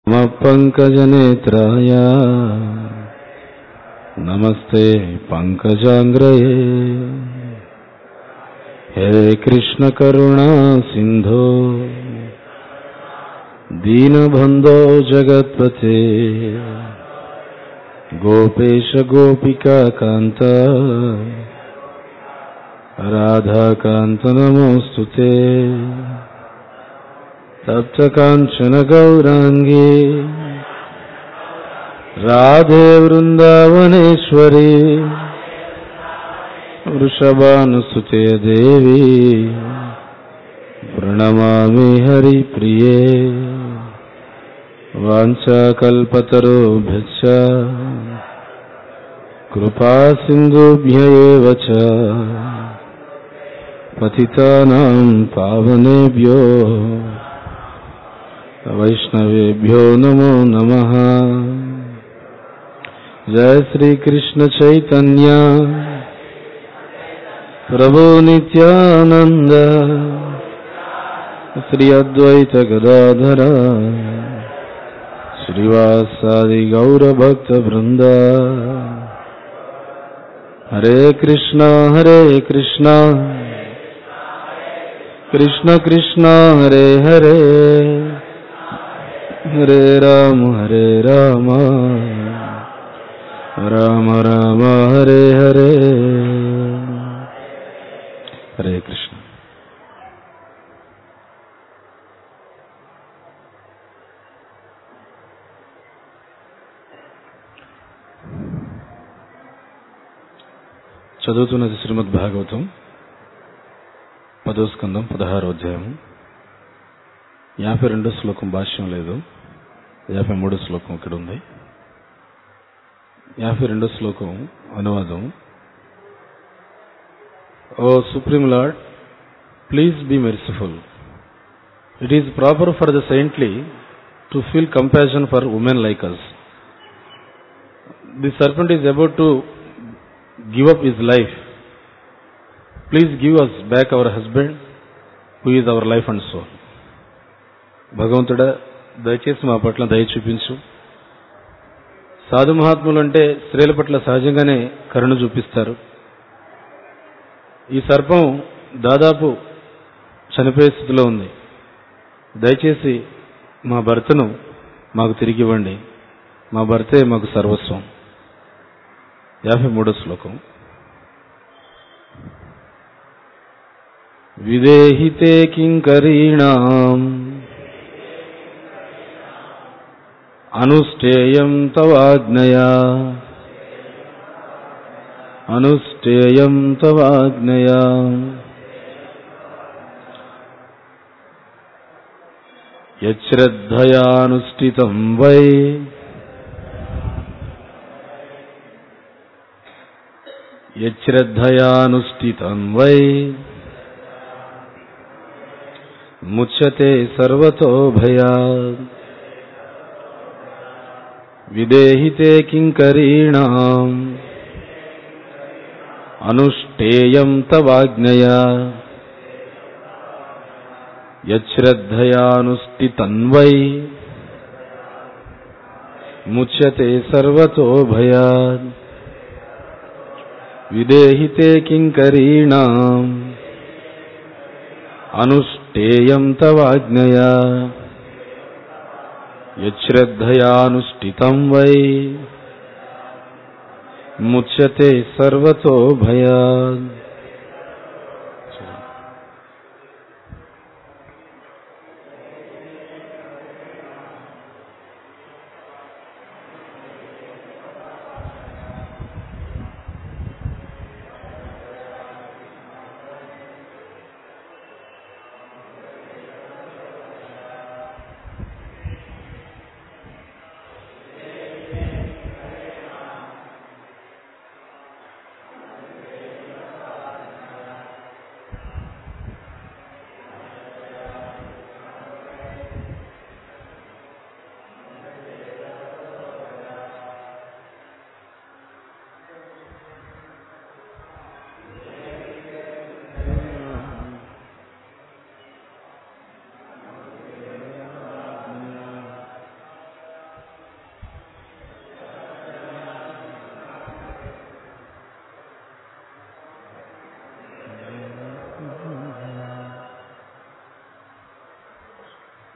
नमः पङ्कजनेत्राय नमस्ते पङ्कजाङ्ग्रये हे कृष्णकरुणा सिन्धो दीनबन्धो जगत्पते गोपेश गोपिकान्त राधाकान्त नमोऽस्तु ते तप्तकाञ्चन गौराङ्गे राधे वृन्दावनेश्वरी वृषभानुसुते देवी प्रणमामि हरिप्रिये वाञ्छाकल्पतरोभ्यश्च कृपासिन्धुभ्य एव च पतितानां पावनेभ्यो वैष्णवेभ्यो नमो नमः जय श्री कृष्ण चैतन्य प्रभु नित्यानंद श्री अद्वैत गदाधर श्रीवासादि गौर भक्त वृंद हरे कृष्णा हरे कृष्णा कृष्ण कृष्ण हरे हरे हरे राम हरे राम రామ రామ హరే హరే హరే కృష్ణ చదువుతున్నది శ్రీమద్ భాగవతం పదో స్కందం పదహారో అధ్యాయం యాభై రెండో శ్లోకం భాష్యం లేదు యాభై మూడో శ్లోకం ఇక్కడ ఉంది యాభై రెండో శ్లోకం అనువాదం O supreme lord please be merciful it is proper for the saintly to feel compassion for women like us the serpent is about to give up his life please give us back our husband who is our life and soul భగవంతుడా దయచేసి మా పట్ల దయ చూపించు సాధు మహాత్ములు అంటే స్త్రీల పట్ల సహజంగానే కరుణ చూపిస్తారు ఈ సర్పం దాదాపు చనిపోయే స్థితిలో ఉంది దయచేసి మా భర్తను మాకు తిరిగి ఇవ్వండి మా భర్తే మాకు సర్వస్వం యాభై మూడో శ్లోకం విదేహితే కింకరీణాం అనుష్ఠేయం తవాజ్ఞయా అనుష్ఠేయం తవాజ్ఞయా యశ్రద్ధయానుష్ఠితం వై యశ్రద్ధయానుష్ఠితం వై ముచ్యతే సర్వతో భయాత్ విదేహితే కింకరీణాం అనుష్ఠేయం తవాజ్ఞయా యశ్రద్ధయానుష్ఠితన్వై ముచ్యతే సర్వతో భయాత్ విదేహితే కింకరీణాం అనుష్ఠేయం తవాజ్ఞయా యశ్రద్ధయానుష్ఠితం వై ముచ్యతే సర్వతో భయాత్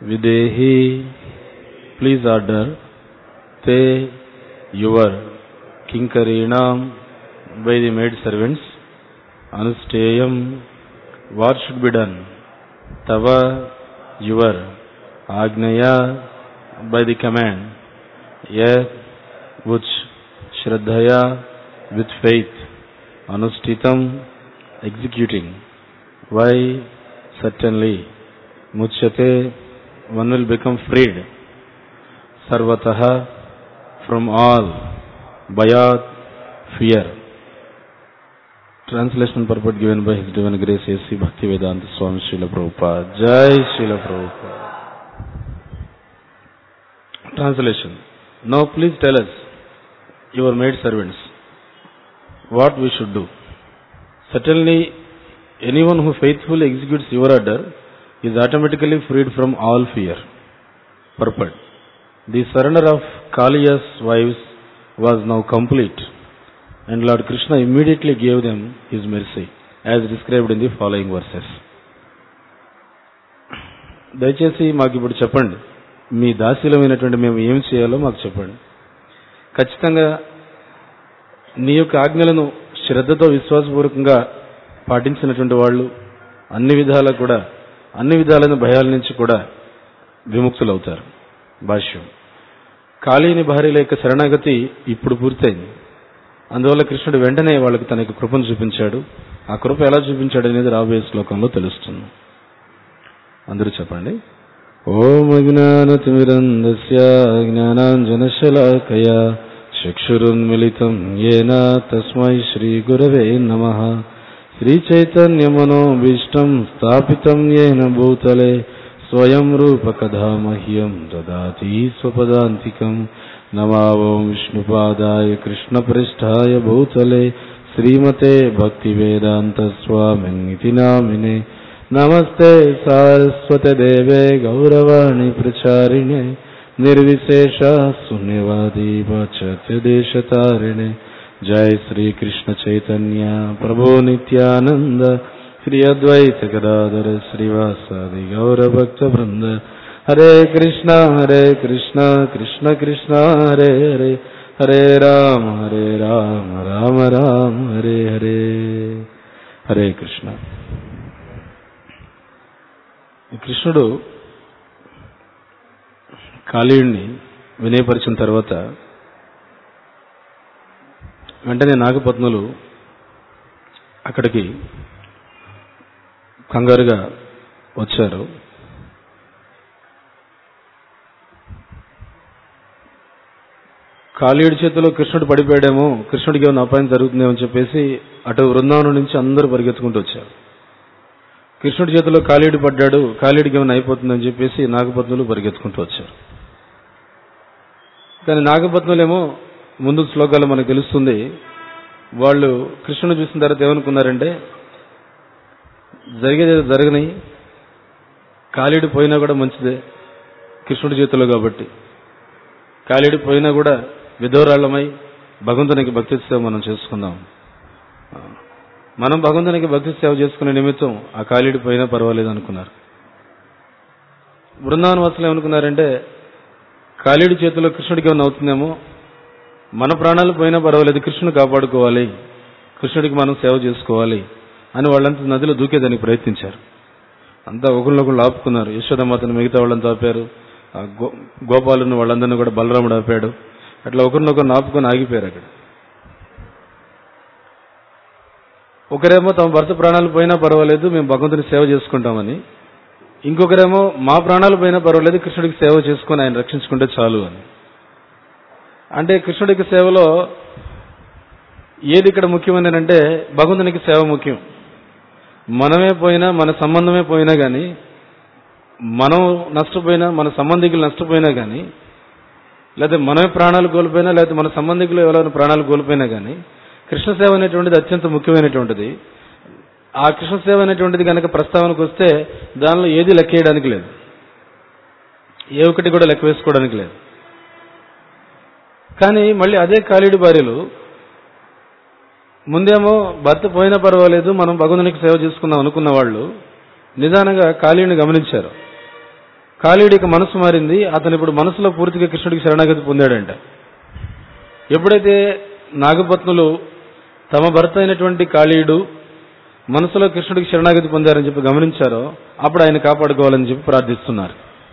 videhi. Please order te your kinkarinam by the maid servants. Anusteyam. What should be done? Tava your Agnaya by the command. Yes, which Shraddhaya with faith. Anustitam executing. Why? Certainly. Muchyate one will become freed. Sarvataha from all. Bayat fear. Translation purport given by His Divine Grace A.C. Bhaktivedanta Swami Srila Prabhupada. Jai Srila Prabhupada. Translation. Now please tell us, your maid servants, what we should do. Certainly, anyone who faithfully executes your order is automatically freed from all fear. Purport. The surrender of Kaliya's wives was now complete, and Lord Krishna immediately gave them his mercy, as described in the following verses. దయచేసి మాకు ఇప్పుడు చెప్పండి మీ దాశీలమైనటువంటి మేము ఏం చేయాలో మాకు చెప్పండి ఖచ్చితంగా నీ యొక్క ఆజ్ఞలను శ్రద్ధతో విశ్వాసపూర్వకంగా పాటించినటువంటి వాళ్ళు అన్ని విధాలా కూడా అన్ని విధాలైన భయాల నుంచి కూడా విముక్తులవుతారు భాష్యం కాళీని భార్యల యొక్క శరణాగతి ఇప్పుడు పూర్తయింది అందువల్ల కృష్ణుడు వెంటనే వాళ్ళకి తన యొక్క కృపను చూపించాడు ఆ కృప ఎలా చూపించాడు అనేది రాబోయే శ్లోకంలో తెలుస్తుంది అందరూ చెప్పండి ఓం అజ్ఞానతిమిరందస్య జ్ఞానాంజనశలాకయ చక్షురున్మిళితం ఏన తస్మై శ్రీగురవే నమ శ్రీచైతన్యమనోభీష్టం స్థాపితం ఏన భూతలే స్వయం రూపకథా మహ్యం దదాతి స్వపదాంతికం నమా ఓం విష్ణుపాదాయ కృష్ణపృష్ఠాయ భూతలే శ్రీమతే భక్తివేదాంత స్వామినితి నామినే నమస్తే సారస్వత దేవే గౌరవాణి ప్రచారిణే నిర్విశేష శూన్యవాది దేశతారిణే జయ శ్రీ కృష్ణ చైతన్య ప్రభు నిత్యానంద శ్రీ అద్వైత గదాధర శ్రీవాసాది గౌరభక్త బృంద హరే కృష్ణ హరే కృష్ణ కృష్ణ కృష్ణ హరే హరే హరే రామ హరే రామ రామ రామ హరే హరే హరే కృష్ణ కృష్ణుడు కాళీయుణ్ణి వినయపరిచిన తర్వాత వెంటనే నాగపత్నులు అక్కడికి కంగారుగా వచ్చారు కాళీయుడి చేతిలో కృష్ణుడు పడిపోయాడేమో కృష్ణుడికి ఏమైనా అపాయం జరుగుతుందేమో అని చెప్పేసి అటు బృందావనం నుంచి అందరూ పరిగెత్తుకుంటూ వచ్చారు కృష్ణుడి చేతిలో కాళీయుడు పడ్డాడు కాళీయుడికి ఏమైనా అయిపోతుందని చెప్పేసి నాగపత్నులు పరిగెత్తుకుంటూ వచ్చారు కానీ నాగపత్నులేమో ముందు శ్లోకాలు మనకు తెలుస్తుంది వాళ్ళు కృష్ణుని చూసిన తర్వాత ఏమనుకున్నారంటే జరిగేది ఏదో జరగని కాళీడు పోయినా కూడా మంచిదే కృష్ణుడి చేతిలో కాబట్టి కాళీడు పోయినా కూడా విధవరాళ్ళమై భగవంతునికి భక్తి సేవ మనం చేసుకుందాం మనం భగవంతునికి భక్తి సేవ చేసుకునే నిమిత్తం ఆ కాళీడు పోయినా పర్వాలేదు అనుకున్నారు బృందావన వాసులు ఏమనుకున్నారంటే కాళీడి చేతిలో కృష్ణుడికి ఏమైనా అవుతుందేమో మన ప్రాణాలు పోయినా పర్వాలేదు కృష్ణుని కాపాడుకోవాలి కృష్ణుడికి మనం సేవ చేసుకోవాలి అని వాళ్ళంతా నదిలో దూకేదానికి ప్రయత్నించారు అంతా ఒకళ్ళొకళ్ళు ఆపుకున్నారు యశోదమాతను మిగతా వాళ్ళంతా ఆపారు ఆ గో గోపాలను వాళ్ళందరినీ కూడా బలరాముడు ఆపాడు అట్లా ఒకరినొకరిని ఆపుకొని ఆగిపోయారు అక్కడ ఒకరేమో తమ భర్త ప్రాణాలు పోయినా పర్వాలేదు మేము భగవంతుని సేవ చేసుకుంటామని ఇంకొకరేమో మా ప్రాణాలు పోయినా పర్వాలేదు కృష్ణుడికి సేవ చేసుకొని ఆయన రక్షించుకుంటే చాలు అని అంటే కృష్ణుడికి సేవలో ఏది ఇక్కడ ముఖ్యమైనది అంటే భగవంతునికి సేవ ముఖ్యం మనమే పోయినా మన సంబంధమే పోయినా కానీ మనం నష్టపోయినా మన సంబంధికులు నష్టపోయినా కానీ లేకపోతే మనమే ప్రాణాలు కోల్పోయినా లేకపోతే మన సంబంధికులు ఎవరైనా ప్రాణాలు కోల్పోయినా కానీ కృష్ణ సేవ అనేటువంటిది అత్యంత ముఖ్యమైనటువంటిది ఆ కృష్ణ సేవ అనేటువంటిది కనుక ప్రస్తావనకు వస్తే దానిలో ఏది లెక్కేయడానికి లేదు ఏ ఒక్కటి కూడా లెక్క వేసుకోవడానికి లేదు కానీ మళ్ళీ అదే కాళీడి భార్యలు ముందేమో భర్త పోయినా పర్వాలేదు మనం భగవంతునికి సేవ చేసుకుందాం అనుకున్న వాళ్ళు నిదానంగా కాళీని గమనించారు కాళీయుడికి మనసు మారింది అతను ఇప్పుడు మనసులో పూర్తిగా కృష్ణుడికి శరణాగతి పొందాడంట ఎప్పుడైతే నాగపత్నులు తమ భర్త అయినటువంటి కాళీయుడు మనసులో కృష్ణుడికి శరణాగతి పొందారని చెప్పి గమనించారో అప్పుడు ఆయన కాపాడుకోవాలని చెప్పి ప్రార్థిస్తున్నారు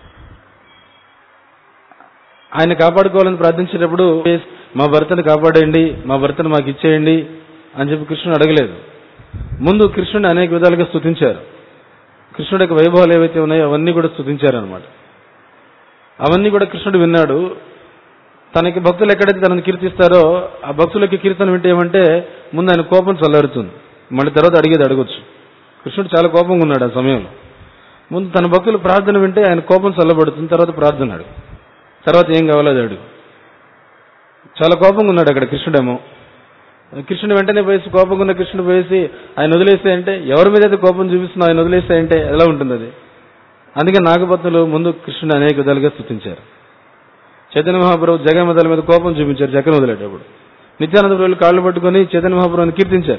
ఆయన కాపాడుకోవాలని ప్రార్థించేటప్పుడు మా భర్తను కాపాడండి మా భర్తను మాకు ఇచ్చేయండి అని చెప్పి కృష్ణుడు అడగలేదు ముందు కృష్ణుడిని అనేక విధాలుగా స్తుతించారు కృష్ణుడి యొక్క వైభవాలు ఏవైతే ఉన్నాయో అవన్నీ కూడా స్తుతించారు అనమాట అవన్నీ కూడా కృష్ణుడు విన్నాడు తనకి భక్తులు ఎక్కడైతే తనను కీర్తిస్తారో ఆ భక్తులకి కీర్తన వింటే ఏమంటే ముందు ఆయన కోపం చల్లారుతుంది మళ్ళీ తర్వాత అడిగేది అడగొచ్చు కృష్ణుడు చాలా కోపంగా ఉన్నాడు ఆ సమయంలో ముందు తన భక్తులు ప్రార్థన వింటే ఆయన కోపం చల్లబడుతుంది తర్వాత ప్రార్థన అడుగు తర్వాత ఏం కావాలో అది అడుగు చాలా కోపంగా ఉన్నాడు అక్కడ కృష్ణుడేమో కృష్ణుడు వెంటనే పోయేసి కోపంగా ఉన్న కృష్ణుడు పోయేసి ఆయన వదిలేస్తే అంటే ఎవరి మీద అయితే కోపం చూపిస్తున్నా ఆయన వదిలేస్తే అంటే ఎలా ఉంటుంది అది అందుకే నాగపత్నులు ముందు కృష్ణుడు అనేక విధాలుగా స్థుతించారు చైతన్య మహాప్రభు జగమదల మీద కోపం చూపించారు చక్రం వదిలేటప్పుడు నిత్యానంద ప్రభులు కాళ్ళు పట్టుకొని చైతన్య మహాప్రభుని కీర్తించారు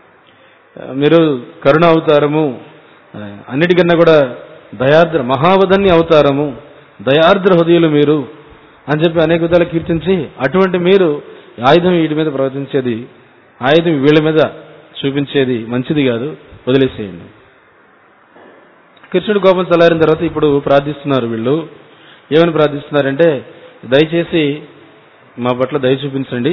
మీరు కరుణ అవతారము అన్నిటికన్నా కూడా దయార్ద్ర మహావధన్య అవతారము దయార్ద్ర హృదయులు మీరు అని చెప్పి అనేక విధాలు కీర్తించి అటువంటి మీరు ఆయుధం వీటి మీద ప్రవర్తించేది ఆయుధం వీళ్ళ మీద చూపించేది మంచిది కాదు వదిలేసేయండి కృష్ణుడు కోపం చల్లారిన తర్వాత ఇప్పుడు ప్రార్థిస్తున్నారు వీళ్ళు ఏమని ప్రార్థిస్తున్నారంటే దయచేసి మా పట్ల దయ చూపించండి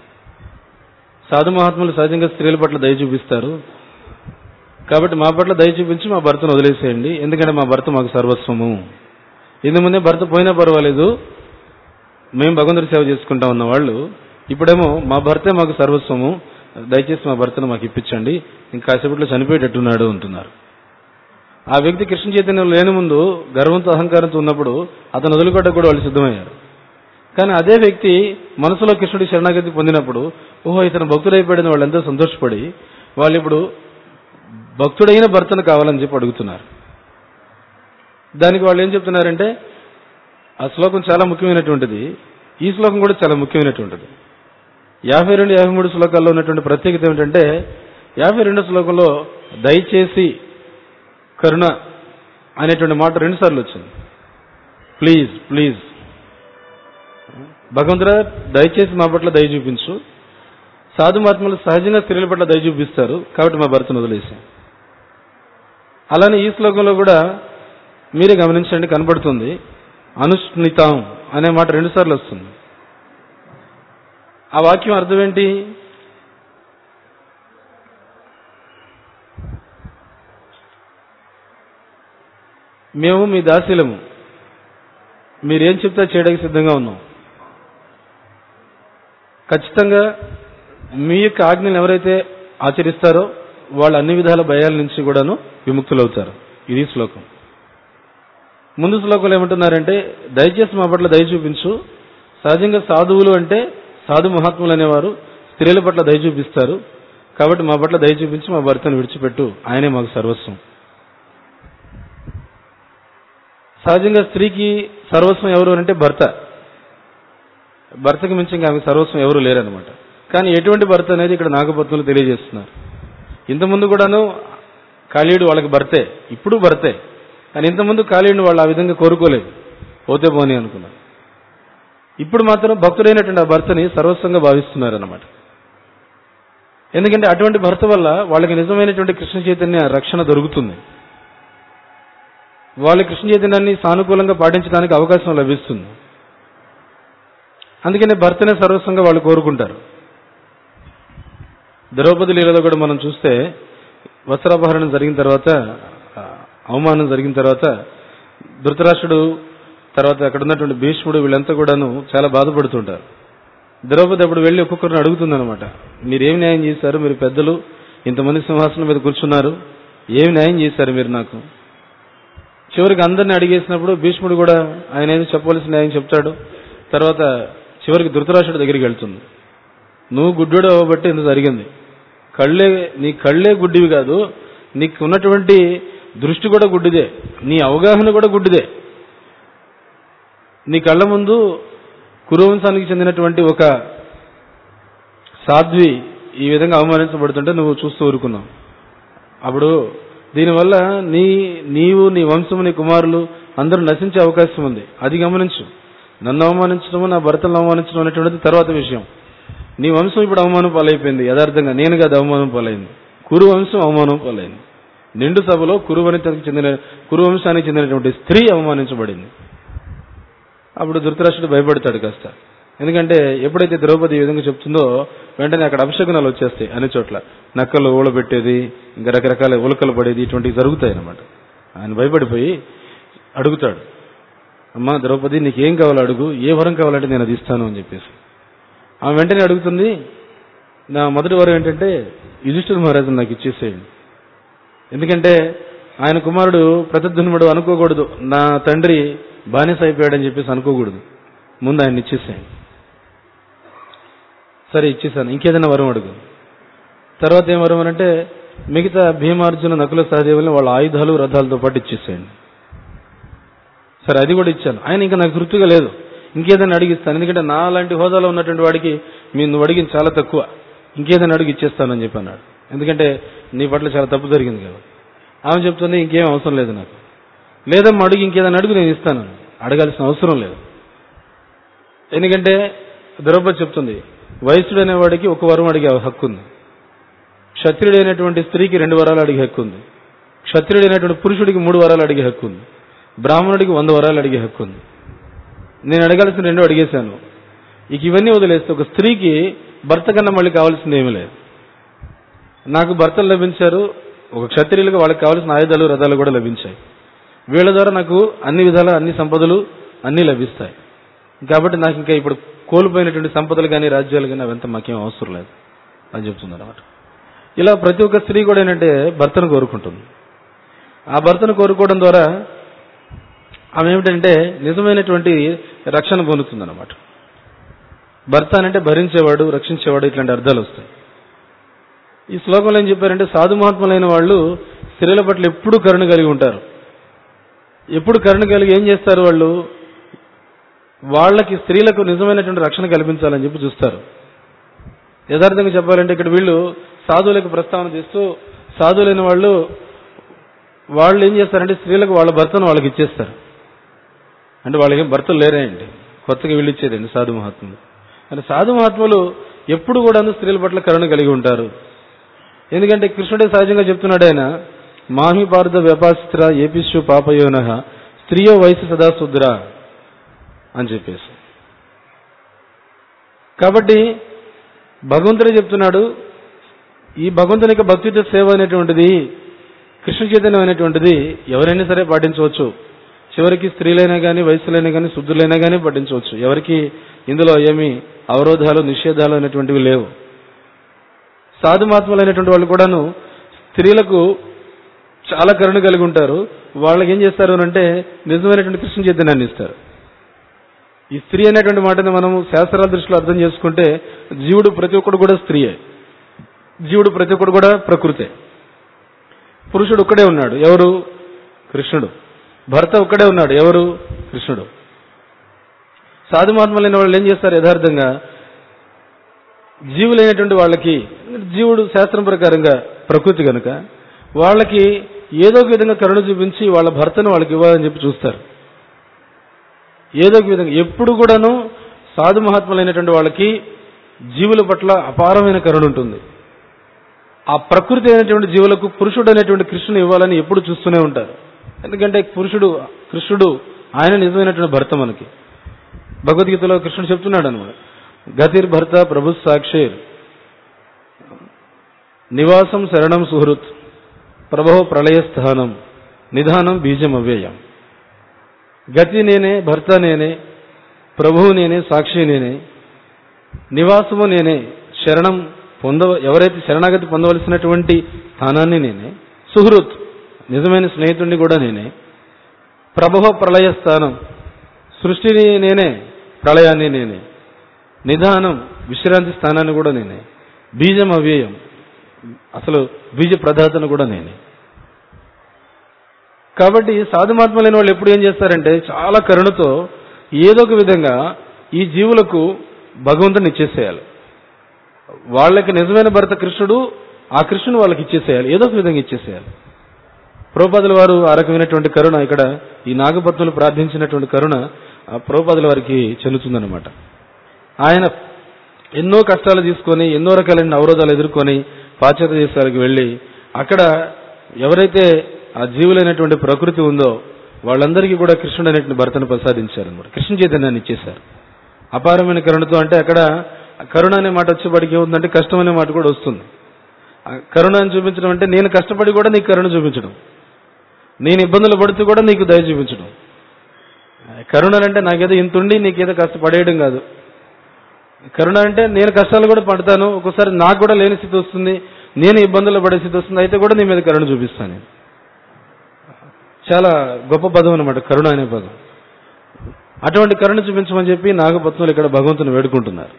సాధు మహాత్ములు సహజంగా స్త్రీల పట్ల దయ చూపిస్తారు కాబట్టి మా పట్ల దయ చూపించి మా భర్తను వదిలేసేయండి ఎందుకంటే మా భర్త మాకు సర్వస్వము ఇందు ముందే భర్త పోయినా పర్వాలేదు మేము భగవంతుడి సేవ చేసుకుంటా ఉన్న వాళ్ళు ఇప్పుడేమో మా భర్తే మాకు సర్వస్వము దయచేసి మా భర్తను మాకు ఇప్పించండి ఇంకా కాసేపట్లో చనిపోయేటట్టున్నాడు అంటున్నారు ఆ వ్యక్తి కృష్ణ చైతన్యం లేని ముందు గర్వంతో అహంకారంతో ఉన్నప్పుడు అతను వదులుకోవడం కూడా వాళ్ళు సిద్ధమయ్యారు కానీ అదే వ్యక్తి మనసులో కృష్ణుడి శరణాగతి పొందినప్పుడు ఓహో ఇతను భక్తుడైపోయాడని వాళ్ళు ఎంతో సంతోషపడి వాళ్ళు ఇప్పుడు భక్తుడైన భర్తను కావాలని చెప్పి అడుగుతున్నారు దానికి వాళ్ళు ఏం చెప్తున్నారంటే ఆ శ్లోకం చాలా ముఖ్యమైనటువంటిది ఈ శ్లోకం కూడా చాలా ముఖ్యమైనటువంటిది యాభై రెండు యాభై మూడు శ్లోకాల్లో ఉన్నటువంటి ప్రత్యేకత ఏమిటంటే యాభై రెండో శ్లోకంలో దయచేసి కరుణ అనేటువంటి మాట రెండు సార్లు వచ్చింది ప్లీజ్ ప్లీజ్ భగవంతుడా దయచేసి మా పట్ల దయ చూపించు సాధు మహాత్ములు సహజంగా స్త్రీల పట్ల దయ చూపిస్తారు కాబట్టి మా భర్తను వదిలేసాం అలానే ఈ శ్లోకంలో కూడా మీరే గమనించండి కనబడుతుంది అనుష్ణితాం అనే మాట రెండు సార్లు వస్తుంది ఆ వాక్యం అర్థం ఏంటి మేము మీ దాసీలము మీరేం చెప్తే చేయడానికి సిద్ధంగా ఉన్నాం ఖచ్చితంగా మీ యొక్క ఆజ్ఞలు ఎవరైతే ఆచరిస్తారో వాళ్ళు అన్ని విధాల భయాల నుంచి కూడాను విముక్తులవుతారు ఇది శ్లోకం ముందు శ్లోకంలో ఏమంటున్నారంటే దయచేసి మా పట్ల దయ చూపించు సహజంగా సాధువులు అంటే సాధు మహాత్ములు అనేవారు స్త్రీల పట్ల దయ చూపిస్తారు కాబట్టి మా పట్ల దయ చూపించి మా భర్తను విడిచిపెట్టు ఆయనే మాకు సర్వస్వం సహజంగా స్త్రీకి సర్వస్వం ఎవరు అంటే భర్త భర్తకి మించి ఇంకా ఆమె సర్వస్వం ఎవరు లేరనమాట కానీ ఎటువంటి భర్త అనేది ఇక్కడ నాగపత్నులు తెలియజేస్తున్నారు ఇంతకుముందు కూడాను కాళీయుడు వాళ్ళకి భర్తే ఇప్పుడు భర్తే కానీ ఇంతకుముందు కాళీయుడిని వాళ్ళు ఆ విధంగా కోరుకోలేదు పోతే పోని అనుకున్నారు ఇప్పుడు మాత్రం భక్తుడైనటువంటి ఆ భర్తని సర్వస్వంగా భావిస్తున్నారన్నమాట ఎందుకంటే అటువంటి భర్త వల్ల వాళ్ళకి నిజమైనటువంటి కృష్ణ చైతన్య రక్షణ దొరుకుతుంది వాళ్ళ కృష్ణ చైతన్యాన్ని సానుకూలంగా పాటించడానికి అవకాశం లభిస్తుంది అందుకనే భర్తనే సర్వస్వంగా వాళ్ళు కోరుకుంటారు ద్రౌపది లీలలో కూడా మనం చూస్తే వస్త్రాపహరణం జరిగిన తర్వాత ఆ, అవమానం జరిగిన తర్వాత ధృతరాష్ట్రుడు తర్వాత అక్కడ ఉన్నటువంటి భీష్ముడు వీళ్ళంతా కూడాను చాలా బాధపడుతుంటారు ద్రౌపది అప్పుడు వెళ్ళి ఒక్కొక్కరిని అడుగుతుందన్నమాట మీరేం న్యాయం చేశారు మీరు పెద్దలు ఇంతమంది సింహాసనం మీద కూర్చున్నారు ఏమి న్యాయం చేశారు మీరు నాకు చివరికి అందరిని అడిగేసినప్పుడు భీష్ముడు కూడా ఆయన ఏదో చెప్పవలసిన న్యాయం చెప్తాడు తర్వాత చివరికి ధృతరాష్ట్రుడి దగ్గరికి వెళ్తుంది నువ్వు గుడ్డుడు అవ్వబట్టి ఇంత జరిగింది కళ్ళే నీ కళ్ళే గుడ్డివి కాదు నీకు ఉన్నటువంటి దృష్టి కూడా గుడ్డిదే నీ అవగాహన కూడా గుడ్డిదే నీ కళ్ళ ముందు కురువంశానికి చెందినటువంటి ఒక సాధ్వి ఈ విధంగా అవమానించబడుతుంటే నువ్వు చూస్తూ ఊరుకున్నావు అప్పుడు దీనివల్ల నీ నీవు నీ వంశము నీ కుమారులు అందరూ నశించే అవకాశం ఉంది అది గమనించు నన్ను అవమానించడం నా భర్తను అవమానించడం అనేటువంటిది తర్వాత విషయం నీ వంశం ఇప్పుడు అవమానం పాలైపోయింది యథార్థంగా నేను కాదు అవమానం పాలైంది కురు వంశం అవమానం పాలైంది నిండు సభలో కురు వంశానికి చెందిన కురు వంశానికి చెందినటువంటి స్త్రీ అవమానించబడింది అప్పుడు ధృతరాష్ట్రుడు భయపడతాడు కాస్త ఎందుకంటే ఎప్పుడైతే ద్రౌపది ఈ విధంగా చెప్తుందో వెంటనే అక్కడ అభిషేకనాలు వచ్చేస్తాయి అన్ని చోట్ల నక్కలు ఊళ్ళబెట్టేది ఇంకా రకరకాల ఉలకలు పడేది ఇటువంటివి జరుగుతాయి అన్నమాట ఆయన భయపడిపోయి అడుగుతాడు అమ్మా ద్రౌపది నీకు ఏం కావాలో అడుగు ఏ వరం కావాలంటే నేను అది ఇస్తాను అని చెప్పేసి ఆమె వెంటనే అడుగుతుంది నా మొదటి వరం ఏంటంటే యుధిష్ఠిర మహారాజు నాకు ఇచ్చేసేయండి ఎందుకంటే ఆయన కుమారుడు ప్రతిధ్వనుడు అనుకోకూడదు నా తండ్రి బానిస అయిపోయాడని చెప్పేసి అనుకోకూడదు ముందు ఆయన ఇచ్చేసేయండి సరే ఇచ్చేసాను ఇంకేదైనా వరం అడుగు తర్వాత ఏం వరం అని అంటే మిగతా భీమార్జున నకుల సహదేవుల్ని వాళ్ళ ఆయుధాలు రథాలతో పాటు ఇచ్చేసేయండి సరే అది కూడా ఇచ్చాను ఆయన ఇంకా నాకు తృప్తిగా లేదు ఇంకేదైనా అడిగిస్తాను ఎందుకంటే నా లాంటి హోదాలో ఉన్నటువంటి వాడికి మీరు నువ్వు అడిగింది చాలా తక్కువ ఇంకేదైనా అడిగి ఇచ్చేస్తానని చెప్పి అన్నాడు ఎందుకంటే నీ పట్ల చాలా తప్పు జరిగింది కదా ఆమె చెప్తుంది ఇంకేం అవసరం లేదు నాకు లేదమ్మా అడుగు ఇంకేదైనా అడుగు నేను ఇస్తాను అడగాల్సిన అవసరం లేదు ఎందుకంటే ద్రౌపది చెప్తుంది వయసుడు అనేవాడికి ఒక వరం అడిగే హక్కు ఉంది క్షత్రియుడైనటువంటి స్త్రీకి రెండు వరాలు అడిగే హక్కు ఉంది క్షత్రియుడైనటువంటి పురుషుడికి మూడు వరాలు అడిగే హక్కు ఉంది బ్రాహ్మణుడికి వంద వరాలు అడిగే హక్కు ఉంది నేను అడగాల్సిన రెండు అడిగేశాను ఇక ఇవన్నీ వదిలేస్తే ఒక స్త్రీకి భర్త కన్నా మళ్ళీ కావాల్సింది ఏమీ లేదు నాకు భర్తలు లభించారు ఒక క్షత్రియులకు వాళ్ళకి కావాల్సిన ఆయుధాలు రథాలు కూడా లభించాయి వీళ్ళ ద్వారా నాకు అన్ని విధాల అన్ని సంపదలు అన్నీ లభిస్తాయి కాబట్టి నాకు ఇంకా ఇప్పుడు కోల్పోయినటువంటి సంపదలు కానీ రాజ్యాలు కానీ అవంతా మాకేం అవసరం లేదు అని చెప్తుంది అనమాట ఇలా ప్రతి ఒక్క స్త్రీ కూడా ఏంటంటే భర్తను కోరుకుంటుంది ఆ భర్తను కోరుకోవడం ద్వారా ఆమె ఏమిటంటే నిజమైనటువంటి రక్షణ పొందుతుంది అనమాట భర్త అంటే భరించేవాడు రక్షించేవాడు ఇట్లాంటి అర్థాలు వస్తాయి ఈ శ్లోకంలో ఏం చెప్పారంటే సాధు మహాత్ములైన వాళ్ళు స్త్రీల పట్ల ఎప్పుడు కరుణ కలిగి ఉంటారు ఎప్పుడు కరుణ కలిగి ఏం చేస్తారు వాళ్ళు వాళ్ళకి స్త్రీలకు నిజమైనటువంటి రక్షణ కల్పించాలని చెప్పి చూస్తారు యథార్థంగా చెప్పాలంటే ఇక్కడ వీళ్ళు సాధువులకు ప్రస్తావన చేస్తూ సాధువులైన వాళ్ళు వాళ్ళు ఏం చేస్తారంటే స్త్రీలకు వాళ్ళ భర్తను వాళ్ళకి ఇచ్చేస్తారు అంటే వాళ్ళకి ఏం భర్తలు లేరే అండి కొత్తగా వీళ్ళు ఇచ్చేదండి సాధు మహాత్ములు అంటే సాధు మహాత్ములు ఎప్పుడు కూడా స్త్రీల పట్ల కరుణ కలిగి ఉంటారు ఎందుకంటే కృష్ణుడే సహజంగా చెప్తున్నాడు ఆయన మాహి భారత వ్యపాస్త్ర ఏపిష్యు పాపయోన స్త్రీయో వయసు సదా శుద్ర అని చెప్పేసి కాబట్టి భగవంతుడే చెప్తున్నాడు ఈ భగవంతుని యొక్క భక్తితో సేవ అనేటువంటిది కృష్ణ చైతన్యం అనేటువంటిది ఎవరైనా సరే పాటించవచ్చు చివరికి స్త్రీలైనా కానీ వయసులైనా కానీ శుద్ధులైనా కానీ పట్టించవచ్చు ఎవరికి ఇందులో ఏమి అవరోధాలు నిషేధాలు అనేటువంటివి లేవు సాధుమాత్మలైనటువంటి వాళ్ళు కూడాను స్త్రీలకు చాలా కరుణ కలిగి ఉంటారు వాళ్ళకి ఏం చేస్తారు అని అంటే నిజమైనటువంటి కృష్ణ చైతన్యాన్ని ఇస్తారు ఈ స్త్రీ అనేటువంటి మాటని మనం శాస్త్రాల దృష్టిలో అర్థం చేసుకుంటే జీవుడు ప్రతి ఒక్కడు కూడా స్త్రీయే జీవుడు ప్రతి ఒక్కడు కూడా ప్రకృతే పురుషుడు ఒక్కడే ఉన్నాడు ఎవరు కృష్ణుడు భర్త ఒక్కడే ఉన్నాడు ఎవరు కృష్ణుడు సాధుమాత్మలైన వాళ్ళు ఏం చేస్తారు యథార్థంగా జీవులైనటువంటి వాళ్ళకి జీవుడు శాస్త్రం ప్రకారంగా ప్రకృతి కనుక వాళ్ళకి ఏదో ఒక విధంగా కరుణ చూపించి వాళ్ళ భర్తను వాళ్ళకి ఇవ్వాలని చెప్పి చూస్తారు ఏదో ఒక విధంగా ఎప్పుడు కూడాను సాధు మహాత్ములైనటువంటి వాళ్ళకి జీవుల పట్ల అపారమైన కరుణ ఉంటుంది ఆ ప్రకృతి అయినటువంటి జీవులకు పురుషుడు అనేటువంటి కృష్ణుని ఇవ్వాలని ఎప్పుడు చూస్తూనే ఉంటారు ఎందుకంటే పురుషుడు కృష్ణుడు ఆయన నిజమైనటువంటి భర్త మనకి భగవద్గీతలో కృష్ణుడు చెప్తున్నాడు అనమాట గతిర్ భర్త ప్రభు సాక్షిర్ నివాసం శరణం సుహృత్ ప్రభో ప్రళయస్థానం నిధానం బీజం అవ్యయం గతి నేనే భర్త నేనే ప్రభువు నేనే సాక్షి నేనే నివాసము నేనే శరణం పొంద ఎవరైతే శరణాగతి పొందవలసినటువంటి స్థానాన్ని నేనే సుహృత్ నిజమైన స్నేహితుడిని కూడా నేనే ప్రభవ ప్రళయ స్థానం సృష్టిని నేనే ప్రళయాన్ని నేనే నిధానం విశ్రాంతి స్థానాన్ని కూడా నేనే బీజం అవ్యయం అసలు బీజ ప్రదాతను కూడా నేనే కాబట్టి సాధుమాత్మలైన వాళ్ళు ఎప్పుడు ఏం చేస్తారంటే చాలా కరుణతో ఏదో ఒక విధంగా ఈ జీవులకు భగవంతుని ఇచ్చేసేయాలి వాళ్ళకి నిజమైన భర్త కృష్ణుడు ఆ కృష్ణుడు వాళ్ళకి ఇచ్చేసేయాలి ఏదో ఒక విధంగా ఇచ్చేసేయాలి ప్రోపాదుల వారు ఆ రకమైనటువంటి కరుణ ఇక్కడ ఈ నాగపత్నులు ప్రార్థించినటువంటి కరుణ ఆ ప్రోపాదుల వారికి చెల్లుతుందన్నమాట ఆయన ఎన్నో కష్టాలు తీసుకొని ఎన్నో రకాలైన అవరోధాలు ఎదుర్కొని పాశ్చాత్య దేశాలకు వెళ్ళి అక్కడ ఎవరైతే ఆ జీవులైనటువంటి ప్రకృతి ఉందో వాళ్ళందరికీ కూడా కృష్ణుడు అనేటువంటి భర్తను ప్రసాదించారు అనమాట కృష్ణ చైతన్యాన్ని ఇచ్చేశారు అపారమైన కరుణతో అంటే అక్కడ కరుణ అనే మాట వచ్చేప్పటికి ఏముందంటే కష్టం అనే మాట కూడా వస్తుంది ఆ కరుణ అని చూపించడం అంటే నేను కష్టపడి కూడా నీకు కరుణ చూపించడం నేను ఇబ్బందులు పడుతూ కూడా నీకు దయ చూపించడం కరుణ అంటే నాకేదో ఇంత ఉండి నీకేదో కాస్త పడేయడం కాదు కరుణ అంటే నేను కష్టాలు కూడా పడతాను ఒక్కోసారి నాకు కూడా లేని స్థితి వస్తుంది నేను ఇబ్బందులు పడే స్థితి వస్తుంది అయితే కూడా నీ మీద కరుణ చూపిస్తాను నేను. చాలా గొప్ప పదం అనమాట కరుణ అనే పదం అటువంటి కరుణ చూపించమని చెప్పి నాగపత్నులు ఇక్కడ భగవంతుని వేడుకుంటున్నారు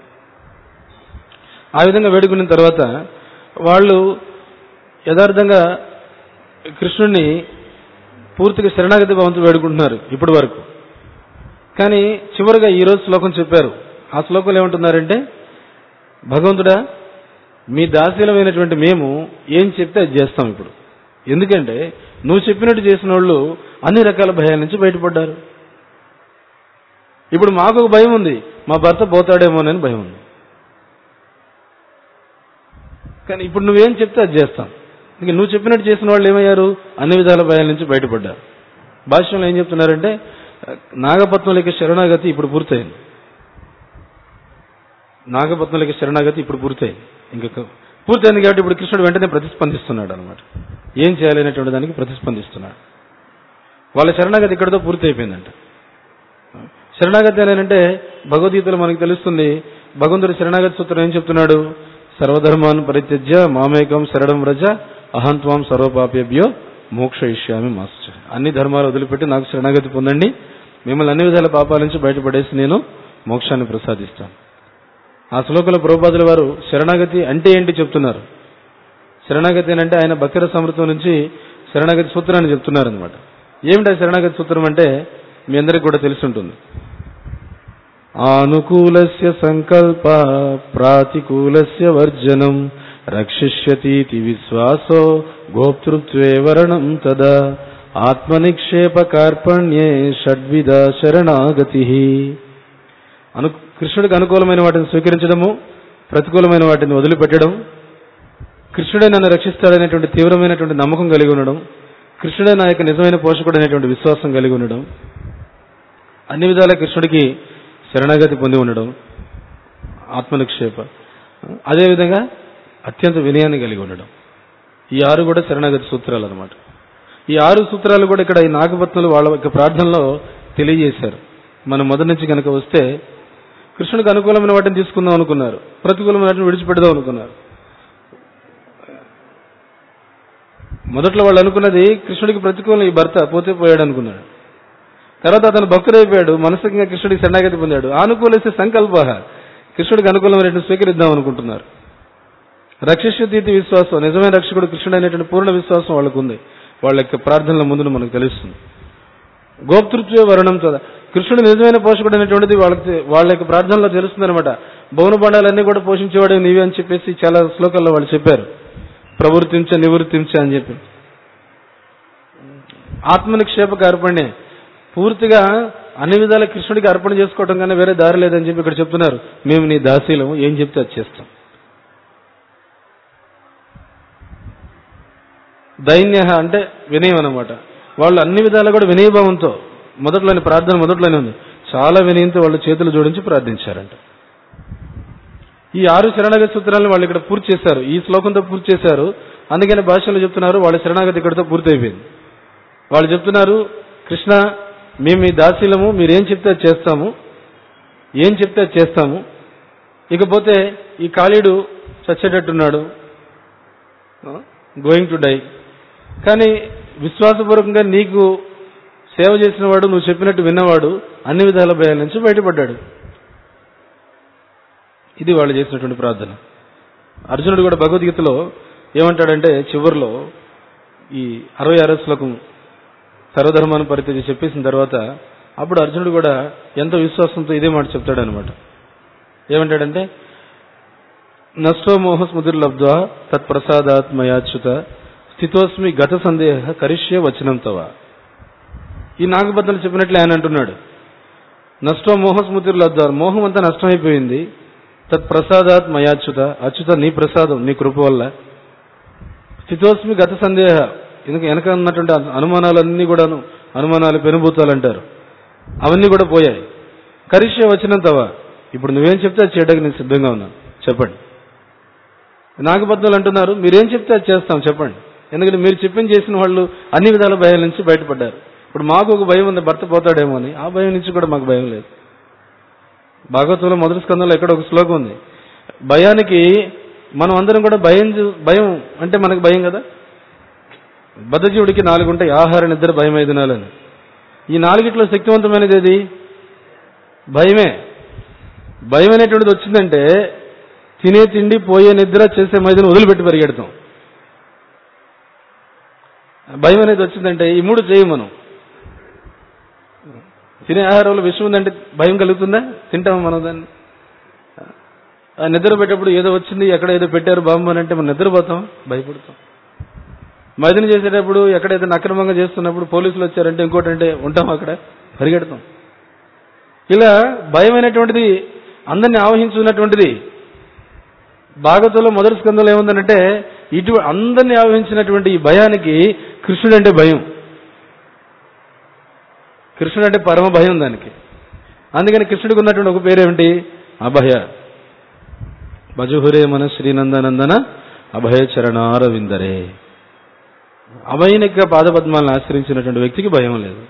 ఆ విధంగా వేడుకున్న తర్వాత వాళ్ళు యథార్థంగా కృష్ణుడిని పూర్తిగా శరణాగతి భవంతు వేడుకుంటున్నారు ఇప్పటి వరకు కానీ చివరిగా ఈ రోజు శ్లోకం చెప్పారు ఆ శ్లోకంలో ఏమంటున్నారంటే భగవంతుడా మీ దాసీలమైనటువంటి మేము ఏం చెప్తే అది చేస్తాం ఇప్పుడు ఎందుకంటే నువ్వు చెప్పినట్టు చేసిన వాళ్ళు అన్ని రకాల భయాల నుంచి బయటపడ్డారు ఇప్పుడు మాకు ఒక భయం ఉంది మా భర్త పోతాడేమోనని భయం ఉంది కానీ ఇప్పుడు నువ్వేం చెప్తే అది చేస్తాం ఇంక నువ్వు చెప్పినట్టు చేసిన వాళ్ళు ఏమయ్యారు అన్ని విధాల భయాల నుంచి బయటపడ్డారు భాష్యంలో ఏం చెప్తున్నారంటే నాగపత్నులకి శరణాగతి ఇప్పుడు పూర్తయింది నాగపత్నులకి శరణాగతి ఇప్పుడు పూర్తయింది ఇంకా పూర్తయింది కాబట్టి ఇప్పుడు కృష్ణుడు వెంటనే ప్రతిస్పందిస్తున్నాడు అనమాట ఏం చేయాలనేటువంటి దానికి ప్రతిస్పందిస్తున్నాడు వాళ్ళ శరణాగతి ఇక్కడితో పూర్తి అయిపోయిందంట శరణాగతి అని అంటే భగవద్గీతలో మనకు తెలుస్తుంది భగవంతుడు శరణాగతి సూత్రం ఏం చెప్తున్నాడు సర్వధర్మాన్ని పరిత్యజ్య మామేకం శరణం వ్రజ అహంత్వాం సర్వపాప్యభ్యో మోక్ష ఇష్యామి మాస్టర్ అన్ని ధర్మాలు వదిలిపెట్టి నాకు శరణాగతి పొందండి మిమ్మల్ని అన్ని విధాల పాపాల నుంచి బయటపడేసి నేను మోక్షాన్ని ప్రసాదిస్తాను ఆ శ్లోకంలో ప్రభుపాదుల వారు శరణాగతి అంటే ఏంటి చెప్తున్నారు శరణాగతి అని అంటే ఆయన భక్తుల సమృతం నుంచి శరణాగతి సూత్రాన్ని చెప్తున్నారు అనమాట ఏమిటి ఆ శరణాగతి సూత్రం అంటే మీ అందరికి కూడా తెలిసి ఉంటుంది ఆనుకూలస్య సంకల్ప ప్రాతికూలస్య వర్జనం రక్షిష్యతీతి విశ్వాసో గోప్తృత్వే వరణం తదా ఆత్మనిక్షేప కార్పణ్యే షడ్విధ శరణాగతి అను కృష్ణుడికి అనుకూలమైన వాటిని స్వీకరించడము ప్రతికూలమైన వాటిని వదిలిపెట్టడం కృష్ణుడే నన్ను రక్షిస్తాడనేటువంటి తీవ్రమైనటువంటి నమ్మకం కలిగి ఉండడం కృష్ణుడే నా యొక్క నిజమైన పోషకుడు అనేటువంటి విశ్వాసం కలిగి ఉండడం అన్ని విధాల కృష్ణుడికి శరణాగతి పొంది ఉండడం ఆత్మనిక్షేప అదేవిధంగా అత్యంత వినయాన్ని కలిగి ఉండడం ఈ ఆరు కూడా శరణాగతి సూత్రాలు అనమాట ఈ ఆరు సూత్రాలు కూడా ఇక్కడ ఈ నాగపత్నులు వాళ్ళ యొక్క ప్రార్థనలో తెలియజేశారు మనం మొదటి నుంచి కనుక వస్తే కృష్ణుడికి అనుకూలమైన వాటిని తీసుకుందాం అనుకున్నారు ప్రతికూలమైన వాటిని విడిచిపెడదాం అనుకున్నారు మొదట్లో వాళ్ళు అనుకున్నది కృష్ణుడికి ప్రతికూలం ఈ భర్త పోతే పోయాడు అనుకున్నాడు తర్వాత అతను భక్తుడైపోయాడు మనసుగా కృష్ణుడికి శరణాగతి పొందాడు ఆనుకూలసే సంకల్ప కృష్ణుడికి అనుకూలమైన స్వీకరిద్దాం అనుకుంటున్నారు రక్షిష్యతీతి విశ్వాసం నిజమైన రక్షకుడు కృష్ణుడు అనేటువంటి పూర్ణ విశ్వాసం వాళ్ళకు ఉంది వాళ్ళ యొక్క ప్రార్థనల ముందు మనకు తెలుస్తుంది గోప్తృత్వ వర్ణం చదా కృష్ణుడు నిజమైన పోషకుడు అనేటువంటిది వాళ్ళకి వాళ్ళ యొక్క ప్రార్థనలో తెలుస్తుంది అనమాట భవన బండాలన్నీ కూడా పోషించేవాడు నీవే అని చెప్పేసి చాలా శ్లోకాల్లో వాళ్ళు చెప్పారు ప్రవృత్తించ నివృత్తించ అని చెప్పి ఆత్మనిక్షేపక అర్పణే పూర్తిగా అన్ని విధాల కృష్ణుడికి అర్పణ చేసుకోవడం కన్నా వేరే దారి లేదని చెప్పి ఇక్కడ చెప్తున్నారు మేము నీ దాసీలము ఏం చెప్తే అది చేస్తాం దైన్య అంటే వినయం అనమాట వాళ్ళు అన్ని విధాలు కూడా వినయభావంతో మొదట్లోని ప్రార్థన మొదట్లోనే ఉంది చాలా వినయంతో వాళ్ళు చేతులు జోడించి ప్రార్థించారంట ఈ ఆరు శరణాగతి సూత్రాలను వాళ్ళు ఇక్కడ పూర్తి చేశారు ఈ శ్లోకంతో పూర్తి చేశారు అందుకని భాషలో చెప్తున్నారు వాళ్ళ శరణాగతి ఇక్కడితో పూర్తి అయిపోయింది వాళ్ళు చెప్తున్నారు కృష్ణ మేము మీ దాసీలము మీరేం చెప్తే అది చేస్తాము ఏం చెప్తే అది చేస్తాము ఇకపోతే ఈ కాళీడు చచ్చేటట్టున్నాడు గోయింగ్ టు డై కానీ విశ్వాసపూర్వకంగా నీకు సేవ చేసిన వాడు నువ్వు చెప్పినట్టు విన్నవాడు అన్ని విధాల భయాల నుంచి బయటపడ్డాడు ఇది వాళ్ళు చేసినటువంటి ప్రార్థన అర్జునుడు కూడా భగవద్గీతలో ఏమంటాడంటే చివరిలో ఈ అరవై ఆరో శ్లోకం సర్వధర్మాన్ని పరిత్యజి చెప్పేసిన తర్వాత అప్పుడు అర్జునుడు కూడా ఎంతో విశ్వాసంతో ఇదే మాట చెప్తాడు అనమాట ఏమంటాడంటే నష్టో మోహ స్మృతిర్లబ్ధ్వా తత్ప్రసాదాత్ మయాచ్యుత స్థితోస్మి గత సందేహ కరిష్య వచనంతవ ఈ నాగబద్దలు చెప్పినట్లు ఆయన అంటున్నాడు నష్టో మోహస్మృతులు అద్దారు మోహం అంతా నష్టమైపోయింది తత్ ప్రసాదాత్ మయాచ్యుత అచ్యుత నీ ప్రసాదం నీ కృప వల్ల స్థితోస్మి గత సందేహ ఎందుకు వెనక ఉన్నటువంటి అనుమానాలన్నీ కూడాను అనుమానాలు పెనుభూతాలు అంటారు అవన్నీ కూడా పోయాయి కరిష్య వచ్చినంతవా ఇప్పుడు నువ్వేం చెప్తే అది చేయడానికి నేను సిద్ధంగా ఉన్నాను చెప్పండి నాగబద్ధులు అంటున్నారు మీరేం చెప్తే అది చేస్తాం చెప్పండి ఎందుకంటే మీరు చెప్పింది చేసిన వాళ్ళు అన్ని విధాల భయాల నుంచి బయటపడ్డారు ఇప్పుడు మాకు ఒక భయం ఉంది భర్త పోతాడేమో అని ఆ భయం నుంచి కూడా మాకు భయం లేదు భాగవతంలో మొదటి స్కందంలో ఎక్కడ ఒక శ్లోకం ఉంది భయానికి మనం అందరం కూడా భయం చూ- భయం అంటే మనకు భయం కదా బద్ధజీవుడికి నాలుగు ఉంటాయి ఆహార నిద్ర భయం ఐదు నాలని ఈ నాలుగిట్లో శక్తివంతమైనది ఏది భయమే భయం అనేటువంటిది వచ్చిందంటే తినే తిండి పోయే నిద్ర చేసే మైదని వదిలిపెట్టి పరిగెడతాం భయం అనేది వచ్చిందంటే ఈ మూడు చేయం మనం తినే ఆహారంలో విషం ఉందంటే భయం కలుగుతుందా తింటామా మనం దాన్ని ఆ నిద్ర పెట్టేప్పుడు ఏదో వచ్చింది ఎక్కడ ఏదో పెట్టారు బాంబు అని అంటే మనం నిద్రపోతాం భయపడతాం మైదన చేసేటప్పుడు ఎక్కడైతే అక్రమంగా చేస్తున్నప్పుడు పోలీసులు వచ్చారంటే ఇంకోటి అంటే ఉంటాం అక్కడ పరిగెడతాం ఇలా భయం అనేటువంటిది అందరిని ఆవహించున్నటువంటిది భాగవతంలో మొదటి స్కందంలో ఏముందనంటే ఇటు అందరిని ఆవహించినటువంటి ఈ భయానికి కృష్ణుడు అంటే భయం కృష్ణుడు అంటే పరమ భయం దానికి అందుకని కృష్ణుడికి ఉన్నటువంటి ఒక పేరేమిటి అభయ భజుహురే మన శ్రీనందనందన అభయ చరణార విందరే అభయనిక పాదపద్మాలను ఆశ్రయించినటువంటి వ్యక్తికి భయం లేదు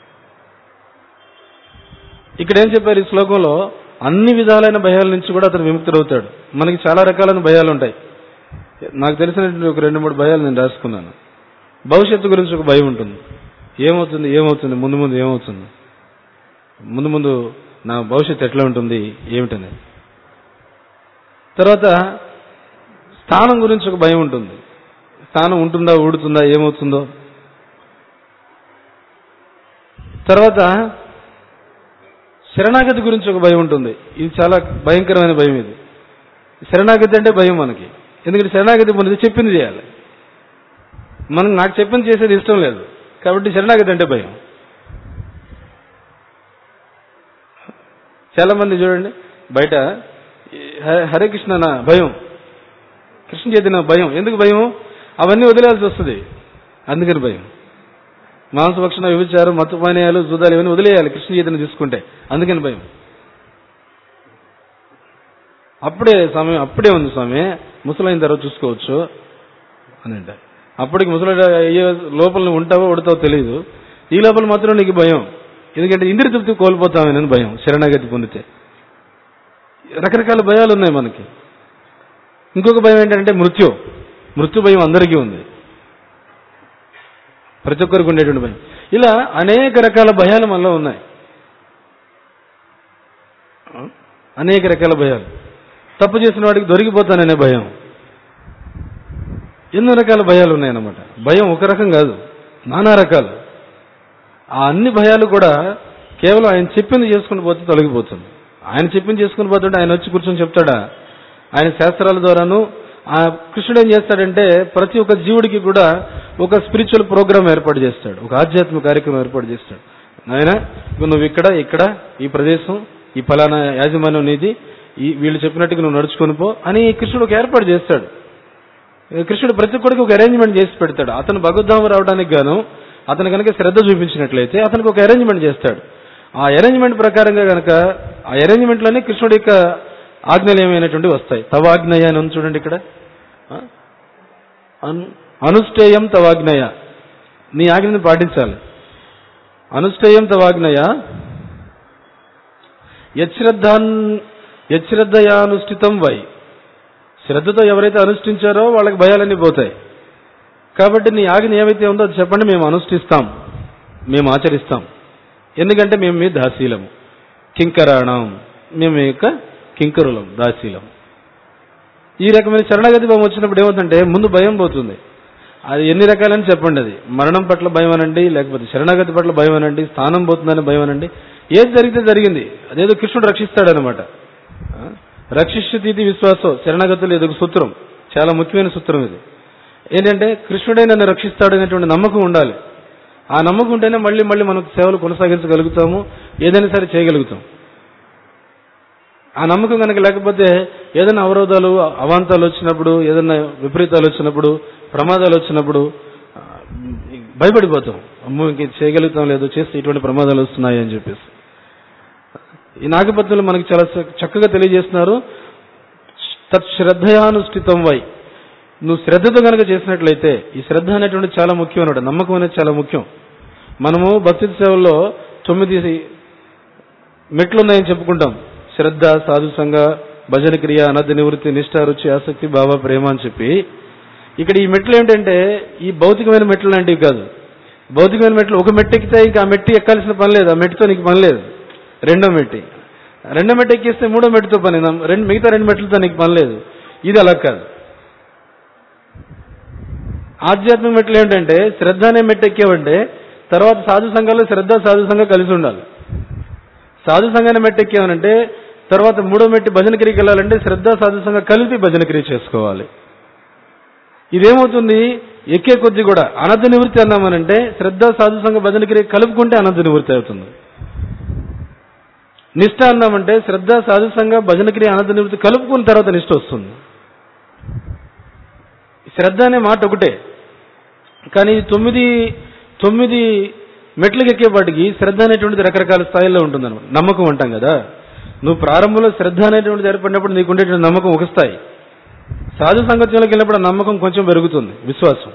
ఇక్కడ ఏం చెప్పారు ఈ శ్లోకంలో అన్ని విధాలైన భయాల నుంచి కూడా అతను విముక్తుడవుతాడు మనకి చాలా రకాలైన భయాలు ఉంటాయి నాకు తెలిసినటువంటి ఒక రెండు మూడు భయాలు నేను రాసుకున్నాను భవిష్యత్తు గురించి ఒక భయం ఉంటుంది ఏమవుతుంది ఏమవుతుంది ముందు ముందు ఏమవుతుంది ముందు ముందు నా భవిష్యత్తు ఎట్లా ఉంటుంది ఏమిటని తర్వాత స్థానం గురించి ఒక భయం ఉంటుంది స్థానం ఉంటుందా ఊడుతుందా ఏమవుతుందో తర్వాత శరణాగతి గురించి ఒక భయం ఉంటుంది ఇది చాలా భయంకరమైన భయం ఇది శరణాగతి అంటే భయం మనకి ఎందుకంటే శరణాగతి పొందితే చెప్పింది చేయాలి మనం నాకు చెప్పింది చేసేది ఇష్టం లేదు కాబట్టి శరణాగతి అంటే భయం చాలా మంది చూడండి బయట హ- హరే కృష్ణ నా భయం కృష్ణ చైతన్య భయం ఎందుకు భయం అవన్నీ వదిలేయాల్సి వస్తుంది అందుకని భయం మాంసభక్షణ విభిచారం మత్తుపానీయాలు జూదాలు ఇవన్నీ వదిలేయాలి కృష్ణ చైతన్యం తీసుకుంటే అందుకని భయం అప్పుడే సమయం అప్పుడే ఉంది స్వామి ముసలైన తర్వాత చూసుకోవచ్చు అని అంటే అప్పటికి ముసలి అయ్యే లోపల నువ్వు ఉంటావో ఉడతావో తెలియదు ఈ లోపల మాత్రం నీకు భయం ఎందుకంటే ఇంద్రియ తృప్తి కోల్పోతామని భయం శరణాగతి పొందితే రకరకాల భయాలు ఉన్నాయి మనకి ఇంకొక భయం ఏంటంటే మృత్యు మృత్యు భయం అందరికీ ఉంది ప్రతి ఒక్కరికి ఉండేటువంటి భయం ఇలా అనేక రకాల భయాలు మనలో ఉన్నాయి అనేక రకాల భయాలు తప్పు చేసిన వాడికి దొరికిపోతాననే భయం ఎన్నో రకాల భయాలు ఉన్నాయన్నమాట భయం ఒక రకం కాదు నానా రకాలు ఆ అన్ని భయాలు కూడా కేవలం ఆయన చెప్పింది చేసుకుని పోతే తొలగిపోతుంది ఆయన చెప్పింది చేసుకుని పోతుంటే ఆయన వచ్చి కూర్చొని చెప్తాడా ఆయన శాస్త్రాల ద్వారాను ఆ కృష్ణుడు ఏం చేస్తాడంటే ప్రతి ఒక్క జీవుడికి కూడా ఒక స్పిరిచువల్ ప్రోగ్రామ్ ఏర్పాటు చేస్తాడు ఒక ఆధ్యాత్మిక కార్యక్రమం ఏర్పాటు చేస్తాడు ఆయన ఇప్పుడు నువ్వు ఇక్కడ ఇక్కడ ఈ ప్రదేశం ఈ ఫలానా యాజమాన్యం నీది ఈ వీళ్ళు చెప్పినట్టుగా నువ్వు నడుచుకొని పో అని కృష్ణుడు ఒక ఏర్పాటు చేస్తాడు కృష్ణుడు ప్రతి ఒక్కడికి ఒక అరేంజ్మెంట్ చేసి పెడతాడు అతను భగవద్ధామం రావడానికి గాను అతను కనుక శ్రద్ధ చూపించినట్లయితే అతనికి ఒక అరేంజ్మెంట్ చేస్తాడు ఆ అరేంజ్మెంట్ ప్రకారంగా కనుక ఆ అరేంజ్మెంట్లోనే కృష్ణుడి యొక్క ఆజ్ఞలేమైనటువంటివి వస్తాయి తవాజ్ఞయ అని ఉంది చూడండి ఇక్కడ ఆ? అను- అనుష్ఠేయం తవాజ్ఞయ నీ ఆజ్ఞని పాటించాలి అనుష్ఠేయం తవాజ్ఞయ యశ్రద్ధాన్ యశ్రద్ధయానుష్ఠితం వై శ్రద్ధతో ఎవరైతే అనుష్ఠించారో వాళ్ళకి భయాలన్నీ పోతాయి కాబట్టి నీ ఆజ్ఞ ఏమైతే ఉందో అది చెప్పండి మేము అనుష్ఠిస్తాం మేము ఆచరిస్తాం ఎందుకంటే మేము మీ దాసీలము కింకరాణం మేము మీ యొక్క కింకరులం దాసీలం ఈ రకమైన శరణాగతి భయం వచ్చినప్పుడు ఏమవుతుందంటే ముందు భయం పోతుంది అది ఎన్ని రకాలని చెప్పండి అది మరణం పట్ల భయం అనండి లేకపోతే శరణాగతి పట్ల భయం అనండి స్థానం పోతుందని భయం అనండి ఏది జరిగితే జరిగింది అదేదో కృష్ణుడు రక్షిస్తాడనమాట రక్షిష్యతీతి విశ్వాసం శరణాగతులు ఇది ఒక సూత్రం చాలా ముఖ్యమైన సూత్రం ఇది ఏంటంటే కృష్ణుడే నన్ను రక్షిస్తాడు అనేటువంటి నమ్మకం ఉండాలి ఆ నమ్మకం ఉంటేనే మళ్ళీ మళ్ళీ మనం సేవలు కొనసాగించగలుగుతాము ఏదైనా సరే చేయగలుగుతాం ఆ నమ్మకం కనుక లేకపోతే ఏదైనా అవరోధాలు అవాంతాలు వచ్చినప్పుడు ఏదైనా విపరీతాలు వచ్చినప్పుడు ప్రమాదాలు వచ్చినప్పుడు ఆ, భయపడిపోతాం అమ్మో ఇంక ఇది చేయగలుగుతాం లేదో చేస్తే ఇటువంటి ప్రమాదాలు వస్తున్నాయి అని చెప్పేసి ఈ నాగపత్రులు మనకి చాలా చ- చక్కగా తెలియజేస్తున్నారు తత్ శ్రద్ధయానుష్ఠితం వై నువ్వు శ్రద్ధతో కనుక చేసినట్లయితే ఈ శ్రద్ధ అనేటువంటి చాలా ముఖ్యం అన్నమాట నమ్మకం అనేది చాలా ముఖ్యం మనము భక్తి సేవల్లో తొమ్మిది మెట్లు ఉన్నాయని చెప్పుకుంటాం శ్రద్ధ సాధు సంఘ భజన క్రియ అనర్థ నివృత్తి నిష్ఠ రుచి ఆసక్తి భావ ప్రేమ అని చెప్పి ఇక్కడ ఈ మెట్లు ఏంటంటే ఈ భౌతికమైన మెట్లు లాంటివి కాదు భౌతికమైన మెట్లు ఒక మెట్టు ఎక్కితే ఇంకా ఆ మెట్టు ఎక్కాల్సిన పని లేదు ఆ మెట్టుతో నీకు పని లేదు రెండో మెట్టి రెండో మెట్టు ఎక్కిస్తే మూడో మెట్టుతో పని నా- రెండు మిగతా రెండు మెట్లతో నీకు పని లేదు ఇది అలా కాదు ఆధ్యాత్మిక మెట్లు ఏంటంటే శ్రద్ధ అనే మెట్టు ఎక్కావంటే తర్వాత సాధు సంఘాల్లో శ్రద్ధ సాధు సంఘం కలిసి ఉండాలి సాధు సంఘాన్ని మెట్టు ఎక్కామనంటే తర్వాత మూడో మెట్టి భజన క్రియకి వెళ్ళాలంటే శ్రద్ధ సాధు సంఘం కలిపి భజన క్రియ చేసుకోవాలి ఇదేమవుతుంది ఎక్కే కొద్ది కూడా అనంత నివృత్తి అన్నామనంటే శ్రద్ధ సాధు సంఘ భజన క్రియ కలుపుకుంటే అనంత నివృత్తి అవుతుంది నిష్ఠ అన్నామంటే శ్రద్ధ సాధు సంఘ భజన క్రియ అనంత నివృత్తి కలుపుకున్న తర్వాత నిష్ఠ వస్తుంది శ్రద్ధ అనే మాట ఒకటే కానీ ఈ తొమ్మిది తొమ్మిది మెట్లకి ఎక్కేపాటికి శ్రద్ధ అనేటువంటిది రకరకాల స్థాయిలో ఉంటుంది అనమాట నమ్మకం అంటాం కదా నువ్వు ప్రారంభంలో శ్రద్ధ అనేటువంటిది ఏర్పడినప్పుడు నీకు ఉండేటువంటి నమ్మకం ఒక స్థాయి సాధు సంగత్యంలోకి వెళ్ళినప్పుడు ఆ నమ్మకం కొంచెం పెరుగుతుంది విశ్వాసం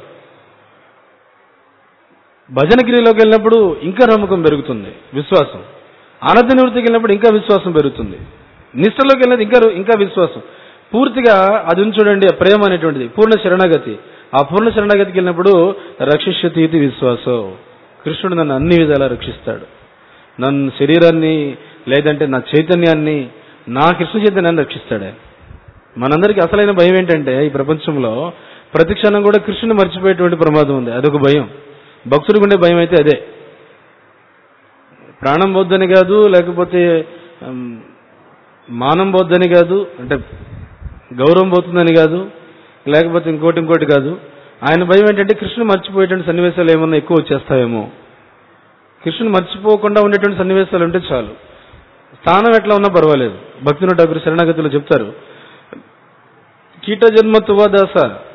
భజన క్రియలోకి వెళ్ళినప్పుడు ఇంకా నమ్మకం పెరుగుతుంది విశ్వాసం ఆనంద నివృత్తికి వెళ్ళినప్పుడు ఇంకా విశ్వాసం పెరుగుతుంది నిష్ఠలోకి వెళ్ళినది ఇంకా ఇంకా విశ్వాసం పూర్తిగా అది ఉంది చూడండి ఆ ప్రేమ అనేటువంటిది పూర్ణ శరణాగతి ఆ పూర్ణ శరణాగతికి వెళ్ళినప్పుడు రక్షిష్యతి ఇది విశ్వాసం కృష్ణుడు నన్ను అన్ని విధాలా రక్షిస్తాడు నన్ను శరీరాన్ని లేదంటే నా చైతన్యాన్ని నా కృష్ణ చైతన్యాన్ని రక్షిస్తాడు ఆయన. మనందరికీ అసలైన భయం ఏంటంటే ఈ ప్రపంచంలో ప్రతి క్షణం కూడా కృష్ణుని మర్చిపోయేటువంటి ప్రమాదం ఉంది అదొక భయం భక్తుడికి ఉండే భయం అయితే అదే ప్రాణం పోద్దని కాదు లేకపోతే ఉమ్, మానం పోద్దని కాదు అంటే గౌరవం పోతుందని కాదు లేకపోతే ఇంకోటి ఇంకోటి కాదు ఆయన భయం ఏంటంటే కృష్ణుని మర్చిపోయేటువంటి సన్నివేశాలు ఏమన్నా ఎక్కువ వచ్చేస్తాయేమో కృష్ణుని మర్చిపోకుండా ఉండేటువంటి సన్నివేశాలు ఉంటే చాలు స్థానం ఎట్లా ఉన్నా పర్వాలేదు భక్తుని ఠాకూర్ శరణాగతిలో చెప్తారు కీట జన్మ తువా దాస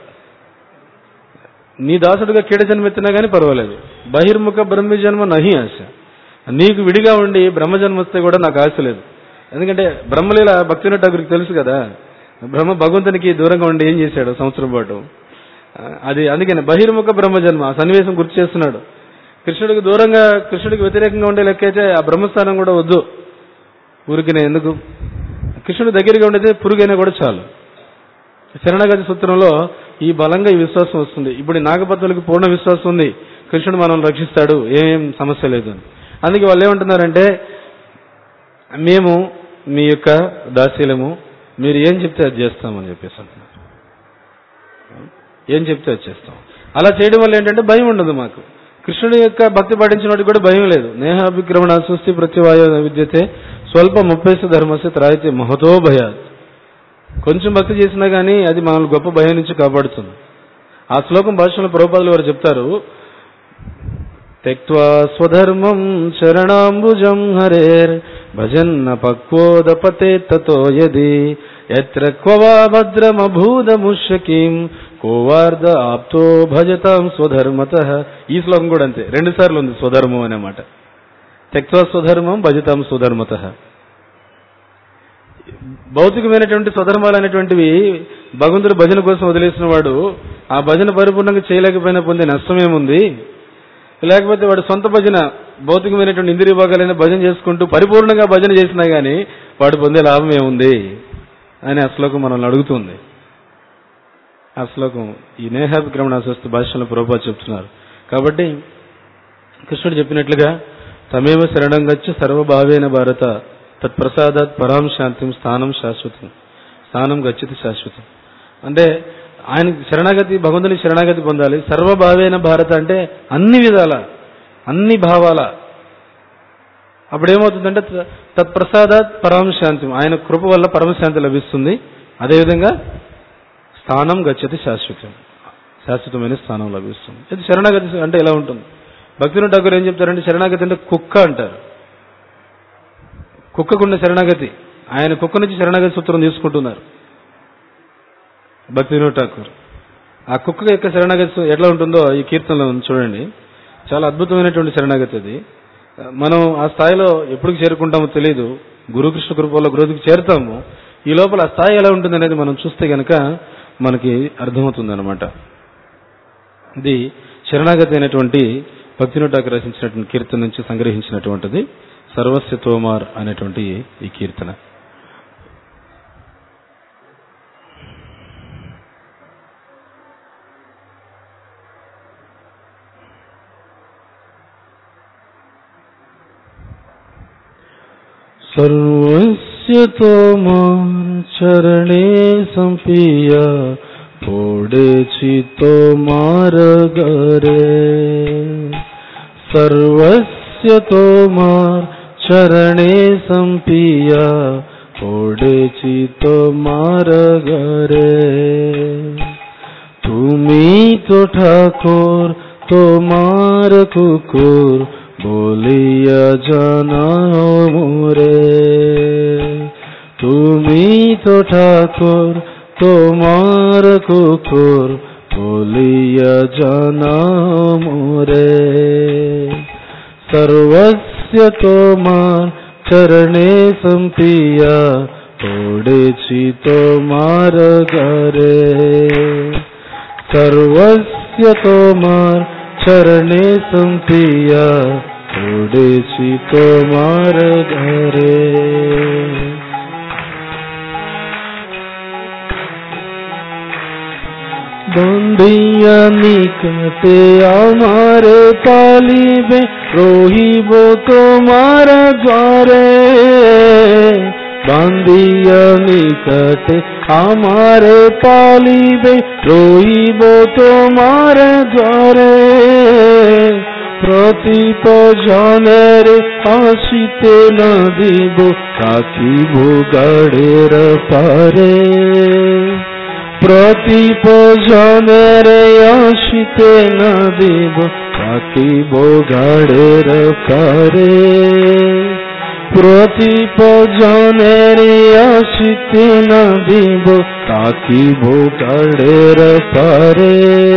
నీ దాసుడుగా కీట జన్మ ఎత్తినా కానీ పర్వాలేదు బహిర్ముఖ బ్రహ్మ జన్మ నహి ఆశ నీకు విడిగా ఉండి బ్రహ్మ జన్మ వస్తే కూడా నాకు ఆశ లేదు ఎందుకంటే బ్రహ్మలీల భక్తుని ఠాకూర్కి తెలుసు కదా బ్రహ్మ భగవంతునికి దూరంగా ఉండి ఏం చేశాడు సంవత్సరం పాటు ఆ, అది అందుకని బహిర్ముఖ బ్రహ్మ జన్మ ఆ సన్నివేశం గుర్తు చేస్తున్నాడు కృష్ణుడికి దూరంగా కృష్ణుడికి వ్యతిరేకంగా ఉండే లెక్క అయితే ఆ బ్రహ్మస్థానం కూడా వద్దు ఊరికినే ఎందుకు కృష్ణుడి దగ్గరగా ఉండేది పురుగైనా కూడా చాలు శరణాగతి సూత్రంలో ఈ బలంగా ఈ విశ్వాసం వస్తుంది ఇప్పుడు ఈ నాగపత్రులకు పూర్ణ విశ్వాసం ఉంది కృష్ణుడు మనల్ని రక్షిస్తాడు ఏం సమస్య లేదు అని అందుకే వాళ్ళు ఏమంటున్నారంటే మేము మీ యొక్క దాసీలము మీరు ఏం చెప్తే అది చేస్తామని చెప్పేసి అంటున్నారు ఏం చెప్తే అది చేస్తాం అలా చేయడం వల్ల ఏంటంటే భయం ఉండదు మాకు కృష్ణుడి యొక్క భక్తి పాటించిన వాడికి కూడా భయం లేదు నేహాభిక్రమణ సుస్థి ప్రత్యవాయ విద్యతే స్వల్ప ముప్పైస ధర్మస్య త్రాయితే మహతో భయాత్ కొంచెం భక్తి చేసినా కానీ అది మనల్ని గొప్ప భయం నుంచి కాపాడుతుంది ఆ శ్లోకం భాషలో ప్రభుపాదులు వారు చెప్తారు తెక్వా స్వధర్మం శరణాంబుజం హరేర్ భజన్న పక్వోదపతే తతో యది ఎత్ర క్వవా భద్రమభూదముష్యకీం కోవార్ధ ఆప్తో భజతాం స్వధర్మత ఈ శ్లోకం కూడా అంతే రెండు సార్లు ఉంది స్వధర్మం అనే మాట తెక్వా స్వధర్మం భజతాం స్వధర్మత భౌతికమైనటువంటి స్వధర్మాలు అనేటువంటివి భగవంతుడు భజన కోసం వదిలేసిన వాడు ఆ భజన పరిపూర్ణంగా చేయలేకపోయినా పొందే నష్టం ఏముంది లేకపోతే వాడు సొంత భజన భౌతికమైనటువంటి ఇంద్రియ భాగాలైన భజన చేసుకుంటూ పరిపూర్ణంగా భజన చేసినా గానీ వాడు పొందే లాభం ఏముంది అని ఆ శ్లోకం మనల్ని అడుగుతుంది ఆ శ్లోకం ఈ నేహాభిక్రమణ స్వస్థ భాషలో ప్రభుపా చెప్తున్నారు కాబట్టి కృష్ణుడు చెప్పినట్లుగా తమేవ శరణం గచ్చి సర్వభావేన భారత తత్ప్రసాదాత్ పరాం శాంతిం స్థానం శాశ్వతం స్థానం గచ్చితి శాశ్వతం అంటే ఆయన శరణాగతి భగవంతుని శరణాగతి పొందాలి సర్వభావేన భారత అంటే అన్ని విధాల అన్ని భావాల అప్పుడేమవుతుందంటే త- తత్ప్రసాదాత్ పరాం శాంతి ఆయన కృప వల్ల పరమశాంతి లభిస్తుంది అదేవిధంగా స్థానం గచ్చతి శాశ్వతం శాశ్వతమైన స్థానం లభిస్తుంది ఇది శరణాగతి అంటే ఎలా ఉంటుంది భక్తిని ఠాకూర్ ఏం చెప్తారంటే శరణాగతి అంటే కుక్క అంటారు కుక్కకున్న శరణాగతి ఆయన కుక్క నుంచి శరణాగతి సూత్రం తీసుకుంటున్నారు భక్తి వినోద్ ఠాకూర్ ఆ కుక్క యొక్క శరణాగతి ఎట్లా ఉంటుందో ఈ కీర్తనలో ఉంది చూడండి చాలా అద్భుతమైనటువంటి శరణాగతి అది మనం ఆ స్థాయిలో ఎప్పుడు చేరుకుంటామో తెలియదు గురుకృష్ణ కృపలో గురువుకి చేరుతాము ఈ లోపల ఆ స్థాయి ఎలా ఉంటుంది అనేది మనం చూస్తే గనక మనకి అర్థమవుతుంది అనమాట ఇది శరణాగతి అయినటువంటి భక్తినోడ్ ఠాకూర్ రచించినటువంటి కీర్తన నుంచి సంగ్రహించినటువంటిది సర్వస్య తోమార్ అనేటువంటి ఈ కీర్తన सर्वस्य तोमार चरणे संपिया पोडेची तो मार्ग रे सर्वस्य तोमार चरणे संपिया पोडेची तो मार्ग रे तुम्ही तो ठाकोर तो मार कुकुर बोलिया जाना मोरे तुम्ही तो ठाकुर তোমার কুকুর বলিয়া জানা মোরে সর্বস্য তোমার চরণে সম্পিয়া পড়েছি তোমার ঘরে সর্বস্য তোমার চরণে সম্পিয়া পড়েছি তোমার ঘরে বন্দিয়া নিকটে আমার পালিবে রহিব তোমার দ্বারে বান্দিয়া নিকটে আমার পালিবে রহিব তোমার দ্বারে প্রতীপ জনের আসিতে না দিব রাখিব গাড়ের পারে প্রতীপ জনের আসিতে না দিব রাখিব গাড়ের পারে প্রতীপ জনের আসিতে না দিব রাখিব গাড়ের পারে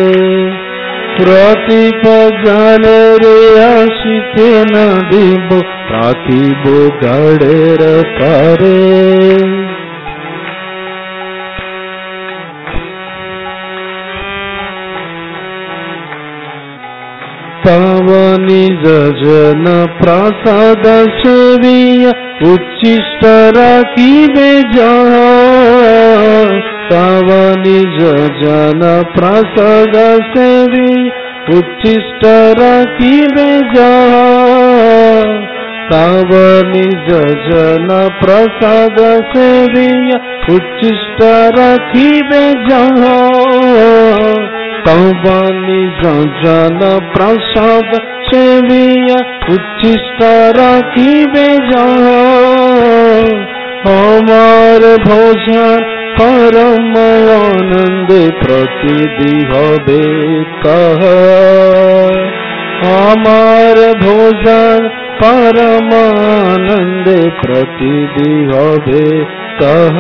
প্রতীপ জনের আসিতে না দিব রাখিব গাড়ের পারে ಪಾವನಿ ಜನ ಪ್ರಸಾದ ಸೇವಿಯ ಉಚ್ಚಿಷ್ಟ ರಾಖಿಬೆ ಜಹ ಪಾವನಿ ಜನ ಪ್ರಸಾದ ಸೇವಿ ಉಚ್ಚಿಷ್ಟ ರಾಖಿಬೆ ಜಹ ಪಾವನಿ ಜನ ಪ್ರಸಾದ ಸೇವಿಯ ಉಚ್ಚಿಷ್ಟ ರಾಖಿಬೆ ಜಹ তবানি জন প্রসাদ সেবিয়া উচ্ছিষ্ট রাখিবে আমার ভোজন পরম আনন্দে প্রতিদি হবে কহ আমার ভোজন পরম আনন্দে প্রতিদি হবে কহ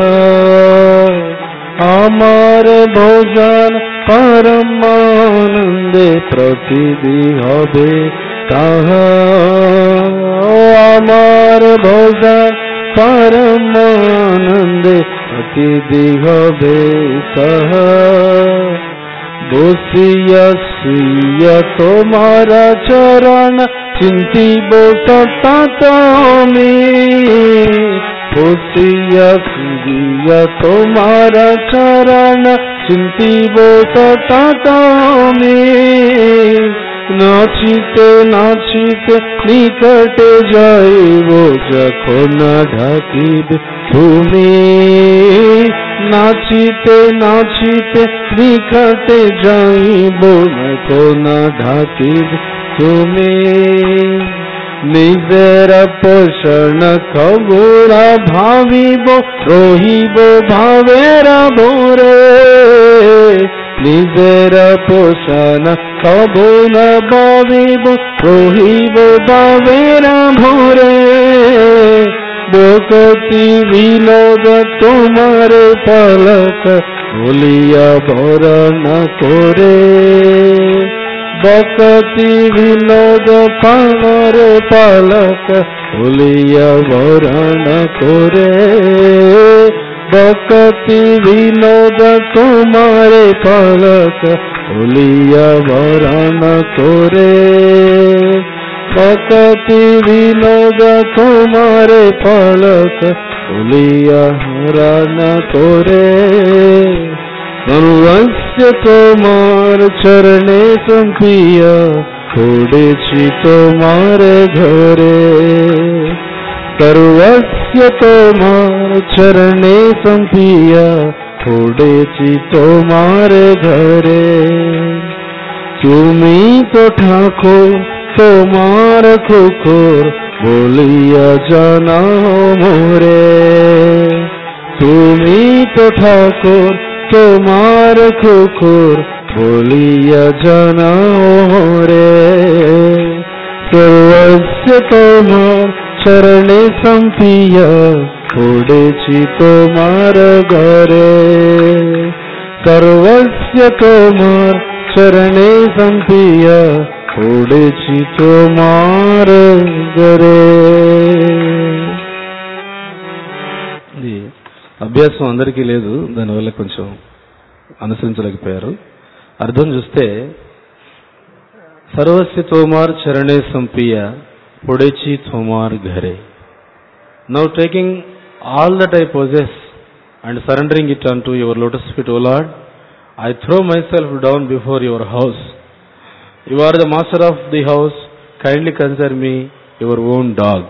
আমার ভোজন পরমানন্দে প্রতিদি হবে তাহা আমার ভোজন পরমানন্দে প্রতিদি হবে তাহা বসিয়া শুইয়া তোমার চরণ চিন্তিব সতা তুমি বসিয়া শুইয়া তোমার চরণ চিন্তিব সতা তুমি নাচিতে নাচিতে নিকটে যাইব যখন ঢাকিবে তুমি নাচিতে নাচিতে নিকটে যাইব যখন ঢাকিবে তুমি নিজের পোষণ খবর ভাবিব রহিব ভাবের ভোরে নিজের পোষণ কবু না বাবিব রহিব বাবের ভোরে বকতি বিনোদ তোমার পালক বলিয়া বরণ করে বকতি বিনোদ পাণর পালক বলিয়া বরণ করে বকতি বিনোদ তোমার পালক বলিয়া বরণ করে বকতি বিনোদ তোমার পালক বলিয়া হরণ করে সর্বস্ব তোমার চরণে সম্পিয়া পড়েছি তোমার ঘরে সর্বস্ব তোমার চরণে সম্পিয়া পড়েছি তোমার ঘরে তুমি তো ঠাকুর তোমার কুকুর বলিয়া জানাও মোরে তুমি তো ঠাকুর তোমার কুকুর বলিয়া জানাও রে সর্বস্ব তোমার চরণে সম্পিয়া পড়েছি তোমার ঘরে সর্বস্ব তোমার চরণে সম্পিয়া পড়েছি তোমার ঘরে ఇది అభ్యాసం అందరికీ లేదు దానివల్ల కొంచెం అనుసరించలేకపోయారు అర్థం చూస్తే సర్వస్య తోమార్ చరణే సంపియ పొడేచి తోమార్ ఘరే now taking all that I possess and surrendering it unto your lotus feet O lord I throw my self down before your house you are the master of the house kindly consider me your own dog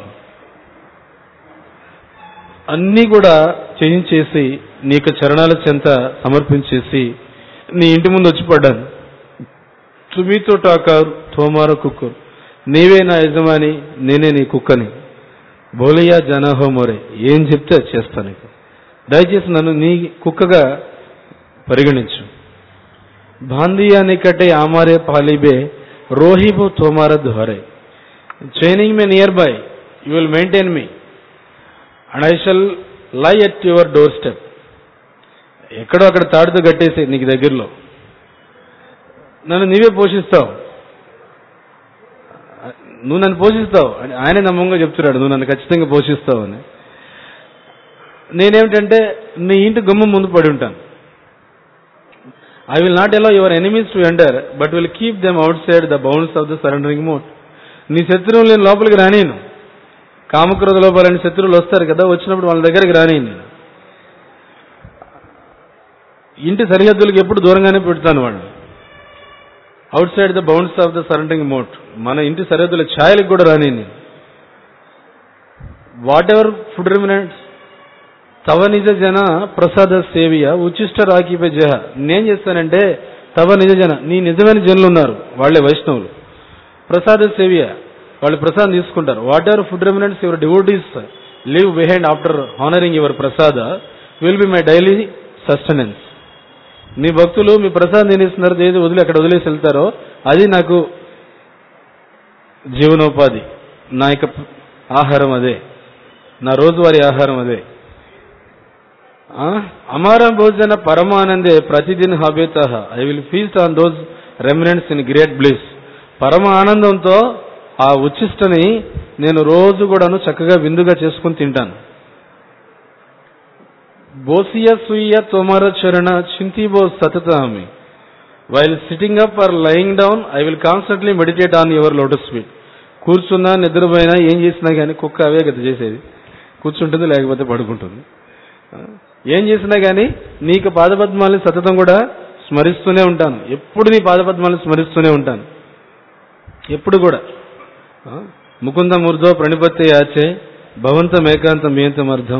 అన్నీ కూడా చేయించేసి నీ యొక్క చరణాల చెంత సమర్పించేసి నీ ఇంటి ముందు వచ్చి పడ్డాను తుమితో టాకారు తోమార కుక్కర్ నీవే నా యజమాని నేనే నీ కుక్కని బోలియా జనహో మోరే ఏం చెప్తే అది చేస్తాను ఇక దయచేసి నన్ను నీ కుక్కగా పరిగణించు బాందియా నికటే ఆమారే పాలిబే రోహిబు తోమార ధ్వరే training me near by you will maintain me and I shall lie at your door step ఎక్కడో అక్కడ తాడుతో కట్టేసి నీకు దగ్గరలో నన్ను నీవే పోషిస్తావు నువ్వు నన్ను పోషిస్తావు అని ఆయన నమ్మంగా చెప్తున్నాడు నువ్వు నన్ను ఖచ్చితంగా పోషిస్తావు అని నేనేమిటంటే నీ ఇంటి గుమ్మం ముందు పడి ఉంటాను I will not allow your enemies to enter but will keep them outside the bounds of the surrendering moat నీ శత్రువులు నేను లోపలికి రానియను కామక్రోధ లోపాలని శత్రువులు వస్తారు కదా వచ్చినప్పుడు వాళ్ళ దగ్గరికి రాని నేను ఇంటి సరిహద్దులకు ఎప్పుడు దూరంగానే పెడతాను వాళ్ళు outside the bounds of the surrendering moat మన ఇంటి సరిహద్దుల ఛాయలకు కూడా రాని నేను వాట్ ఎవర్ ఫుడ్ రిమినెంట్స్ తవ నిజ జన ప్రసాద సేవియ ఉచిష్ట రాకీపే జహ నేను చేస్తానంటే తవ నిజ జన నీ నిజమైన జనులు ఉన్నారు వాళ్ళే వైష్ణవులు ప్రసాద సేవియ వాళ్ళు ప్రసాదం తీసుకుంటారు whatever food remnants your devotees leave behind after honouring your prasada will be my daily sustenance మీ భక్తులు మీ ప్రసాదం తినేస్తున్నారు ఏది వదిలి అక్కడ వదిలేసి వెళ్తారో అది నాకు జీవనోపాధి నా యొక్క ఆహారం అదే నా రోజువారీ ఆహారం అదే అమార భోజన పరమానందే ప్రతిదిన్ హబేత I will feast on those remnants in great bliss పరమ ఆనందంతో ఆ ఉచ్చిష్టని నేను రోజు కూడాను చక్కగా విందుగా చేసుకుని తింటాను బోసియ సుయ్య తోమర చరణ చింతిబో సతతామి while sitting up or lying down I will constantly meditate on your lotus feet కూర్చున్నా నిద్రపోయినా ఏం చేసినా కానీ కుక్క అవే గత చేసేది కూర్చుంటుంది లేకపోతే పడుకుంటుంది ఏం చేసినా కానీ నీకు పాదపద్మాలని సతతం కూడా స్మరిస్తూనే ఉంటాను ఎప్పుడు నీ పాదపద్మాలను స్మరిస్తూనే ఉంటాను ఎప్పుడు కూడా ముకుంద మూర్ధో ప్రణిపత్తి యాచే భవంతం ఏకాంతం ఏంతం అర్థం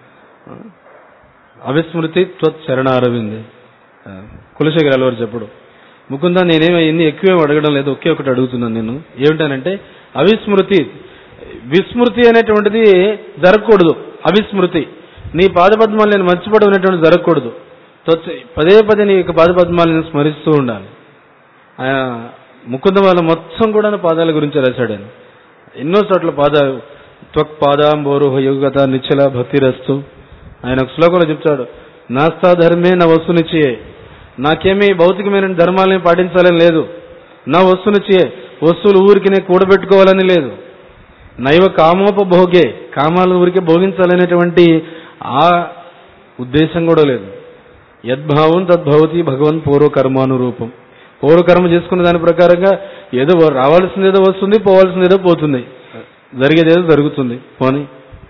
అవిస్మృతి త్వత్ చరణారవింది కులశేఖర్ అలవారు చెప్పుడు ముకుంద నేనేమి ఎన్ని ఎక్కువేం అడగడం లేదు ఒకే ఒకటి అడుగుతున్నాను నేను ఏమిటానంటే అవిస్మృతి విస్మృతి అనేటువంటిది జరగకూడదు అవిస్మృతి నీ పాదపద్మాలు నేను మర్చిపోవడం అనేటువంటి జరగకూడదు త్వచ్చ- పదే పదే నీ యొక్క పాదపద్మాలను స్మరిస్తూ ఉండాలి ఆయన ముకుంద వాళ్ళ మొత్తం కూడా పాదాల గురించి రాశాడు ఆయన ఎన్నో చోట్ల పాద త్వక్ పాదాంబోరుహ యుగత నిచ్చల భక్తిరస్తు ఆయన ఒక శ్లోకంలో చెప్తాడు నాస్తా ధర్మే నా వస్తునిచ్చియే నాకేమీ భౌతికమైన ధర్మాలని పాటించాలని లేదు నా వస్తునిచ్చియే వస్తువులు ఊరికినే కూడబెట్టుకోవాలని లేదు నైవ కామోపభోగే కామాలు ఊరికే భోగించాలనేటువంటి ఆ ఉద్దేశం కూడా లేదు యద్భావం తద్భవతి భగవన్ పూర్వకర్మానురూపం పూర్వకర్మ చేసుకున్న దాని ప్రకారంగా ఏదో రావాల్సింది ఏదో వస్తుంది పోవాల్సింది ఏదో పోతుంది జరిగేది ఏదో జరుగుతుంది పోని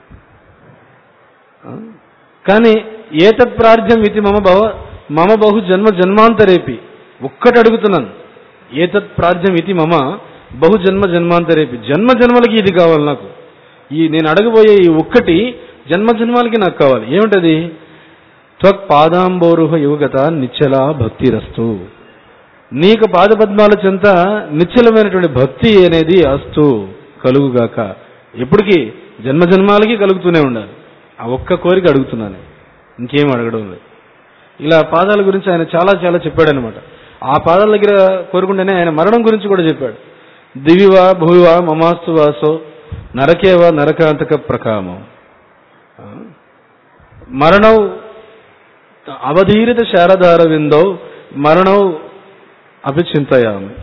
ఆ? కానీ ఏతత్ ప్రార్థ్యం ఇది మమ భవ మమ బహు జన్మ జన్మాంతరేపి ఒక్కటి అడుగుతున్నాను ఏతత్ ప్రార్థ్యం ఇది మమ బహు జన్మ జన్మాంతరేపి జన్మ జన్మలకి ఇది కావాలి నాకు ఈ నేను అడగబోయే ఈ ఒక్కటి జన్మ జన్మాలకి నాకు కావాలి ఏమిటది త్వక్ పాదాంబోరుహ యువగత నిచ్చల భక్తిరస్తు నీకు పాదపద్మాల చెంత నిశ్చలమైనటువంటి భక్తి అనేది అస్తు కలుగుగాక ఎప్పటికీ జన్మ జన్మాలకి కలుగుతూనే ఉండాలి ఆ ఒక్క కోరిక అడుగుతున్నాను ఇంకేం అడగడం లేదు ఇలా పాదాల గురించి ఆయన చాలా చాలా చెప్పాడనమాట ఆ పాదాల దగ్గర కోరుకుంటేనే ఆయన మరణం గురించి కూడా చెప్పాడు దివివా భూవివా మమాస్తు వాసో నరకేవా నరకాంతక ప్రకామం ఆ? మరణం అవధీరిత శారదార విందో మరణం అభిచింతయామి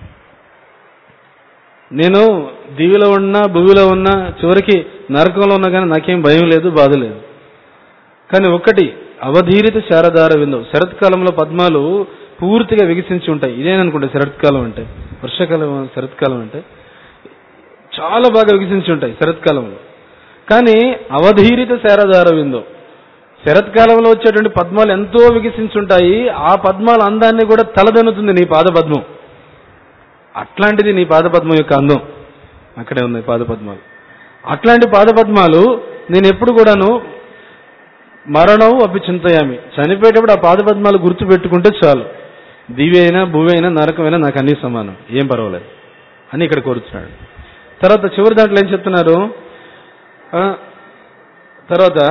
నేను దివిలో ఉన్నా భూమిలో ఉన్నా చివరికి నరకంలో ఉన్నా కానీ నాకేం భయం లేదు బాధ లేదు కానీ ఒక్కటి అవధీరిత శారదార విందం శరత్కాలంలో పద్మాలు పూర్తిగా వికసించి ఉంటాయి ఇదేననుకుంటా శరత్కాలం అంటే వర్షాకాలం శరత్కాలం అంటే చాలా బాగా వికసించి ఉంటాయి శరత్కాలంలో కానీ అవధీరిత శారదార విందం శరత్కాలంలో వచ్చేటువంటి పద్మాలు ఎంతో వికసించుంటాయి ఆ పద్మాల అందాన్ని కూడా తలదన్నుతుంది నీ పాదపద్మం అట్లాంటిది నీ పాదపద్మం యొక్క అందం అక్కడే ఉన్నాయి పాదపద్మాలు అట్లాంటి పాదపద్మాలు నేను ఎప్పుడు కూడాను మరణం అవి చింతయామి చనిపోయేటప్పుడు ఆ పాదపద్మాలు గుర్తు పెట్టుకుంటే చాలు దివి అయినా భూమి అయినా నరకమైనా నాకు అన్ని సమానం ఏం పర్వాలేదు అని ఇక్కడ కోరుతున్నాడు తర్వాత చివరి దాంట్లో ఏం చెప్తున్నారు ఆ, తర్వాత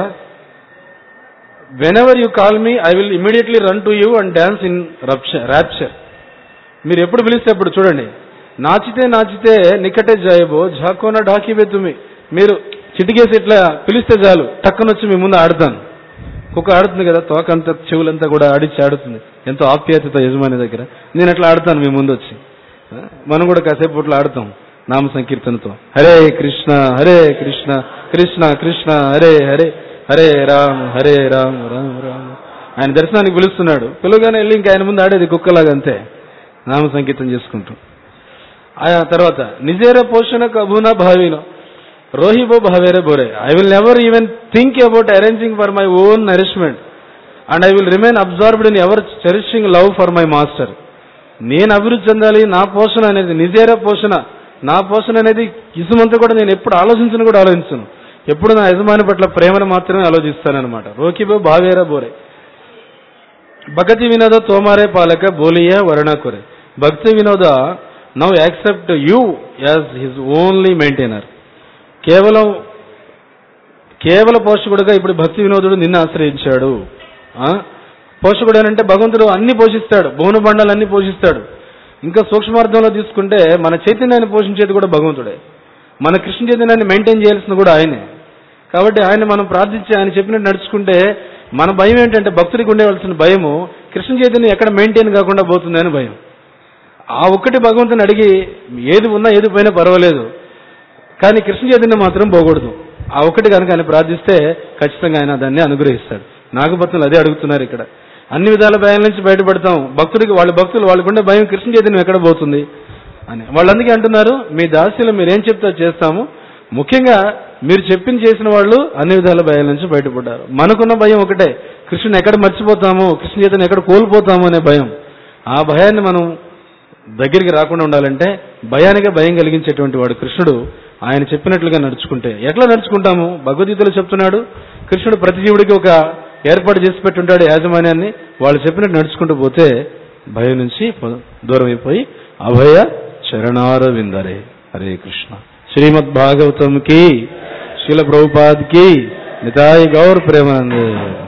whenever you call me I will immediately run to you and dance in rapture మీరు ఎప్పుడు పిలిస్తే అప్పుడు చూడండి నాచితే నాచితే నిక్కటే జాయబో ఝాకోన ఢాకివే తుమి మీరు చిటికేసి ఇట్లా పిలిస్తే చాలు టక్కన వచ్చి మీ ముందు ఆడతాను కుక్క ఆడుతుంది కదా తోకంతా చెవులంతా కూడా ఆడిచ్చి ఆడుతుంది ఎంతో ఆప్యాయతతో యజమాని దగ్గర నేను అట్లా ఆడతాను మీ ముందు వచ్చి ఆ, మనం కూడా కాసేపు అట్లా ఆడతాం నామ సంకీర్తనతో హరే కృష్ణ హరే కృష్ణ కృష్ణ కృష్ణ హరే హరే హరే రామ్ హరే రామ్ రామ్ రామ్ ఆయన దర్శనానికి పిలుస్తున్నాడు పిలువగానే వెళ్ళి ఇంకా ఆయన ముందు ఆడేది కుక్కలాగా అంతే నామ సంకీర్తన చేసుకుంటూ ఆ తర్వాత నిజేర పోషణ కభున భావినో రోహిబో భావేరే బోరే I will never even think about arranging for my own nourishment and I will remain absorbed in ever cherishing love for my master నేను అభివృద్ధి చెందాలి నా పోషణ అనేది నిజేర పోషణ నా పోషణ అనేది ఇసుమంతా కూడా నేను ఎప్పుడు ఆలోచించను కూడా ఆలోచించను ఎప్పుడు నా యజమాని పట్ల ప్రేమను మాత్రమే ఆలోచిస్తానన్నమాట రోకిబో భావేరా బోరే భగతి వినోద తోమారే పాలక బోలియ వర్ణ కొరే భక్తి వినోద now accept you as his only maintainer కేవలం కేవల పోషకుడుగా ఇప్పుడు భక్తి వినోదుడు నిన్ను ఆశ్రయించాడు ఆ? పోషకుడు అంటే భగవంతుడు అన్ని పోషిస్తాడు భువన బండాలు అన్ని పోషిస్తాడు ఇంకా సూక్ష్మార్థంలో తీసుకుంటే మన చైతన్యాన్ని పోషించేది కూడా భగవంతుడే మన కృష్ణ చైతన్యాన్ని మెయింటైన్ చేయాల్సింది కూడా ఆయనే కాబట్టి ఆయన మనం ప్రార్థించి ఆయన చెప్పినట్టు నడుచుకుంటే మన భయం ఏంటంటే భక్తుడికి ఉండేవలసిన భయము కృష్ణ చైతన్యం ఎక్కడ మెయింటైన్ కాకుండా పోతుంది అని భయం ఆ ఒక్కటి భగవంతుని అడిగి ఏది ఉన్నా ఏది పోయినా పర్వాలేదు కానీ కృష్ణ చైతన్యం మాత్రం పోకూడదు ఆ ఒక్కటి కనుక ఆయన ప్రార్థిస్తే ఖచ్చితంగా ఆయన దాన్ని అనుగ్రహిస్తాడు నాగభక్తులు అదే అడుగుతున్నారు ఇక్కడ అన్ని విధాల భయం నుంచి బయటపడతాం భక్తుడికి వాళ్ళ భక్తులు వాళ్ళకుండే భయం కృష్ణ చైతన్యం ఎక్కడ పోతుంది అని వాళ్ళందుకే అంటున్నారు మీ దాస్యులు మీరు ఏం చెప్తే అది చేస్తాము ముఖ్యంగా మీరు చెప్పింది చేసిన వాళ్ళు అన్ని విధాల భయాల నుంచి బయటపడ్డారు మనకున్న భయం ఒకటే కృష్ణుని ఎక్కడ మర్చిపోతాము కృష్ణ చైతన్యం ఎక్కడ కోల్పోతాము అనే భయం ఆ భయాన్ని మనం దగ్గరికి రాకుండా ఉండాలంటే భయానికే భయం కలిగించేటువంటి వాడు కృష్ణుడు ఆయన చెప్పినట్లుగా నడుచుకుంటే ఎట్లా నడుచుకుంటాము భగవద్గీతలో చెప్తున్నాడు కృష్ణుడు ప్రతి జీవుడికి ఒక ఏర్పాటు చేసి పెట్టుంటాడు యాజమాన్యాన్ని వాళ్ళు చెప్పినట్టు నడుచుకుంటూ పోతే భయం నుంచి ప- దూరం అయిపోయి అభయ చరణార విందరే హరే కృష్ణ శ్రీమద్ భాగవతం కి శిల ప్రభుపాద్ కి నితాయి గౌర్ ప్రేమానందే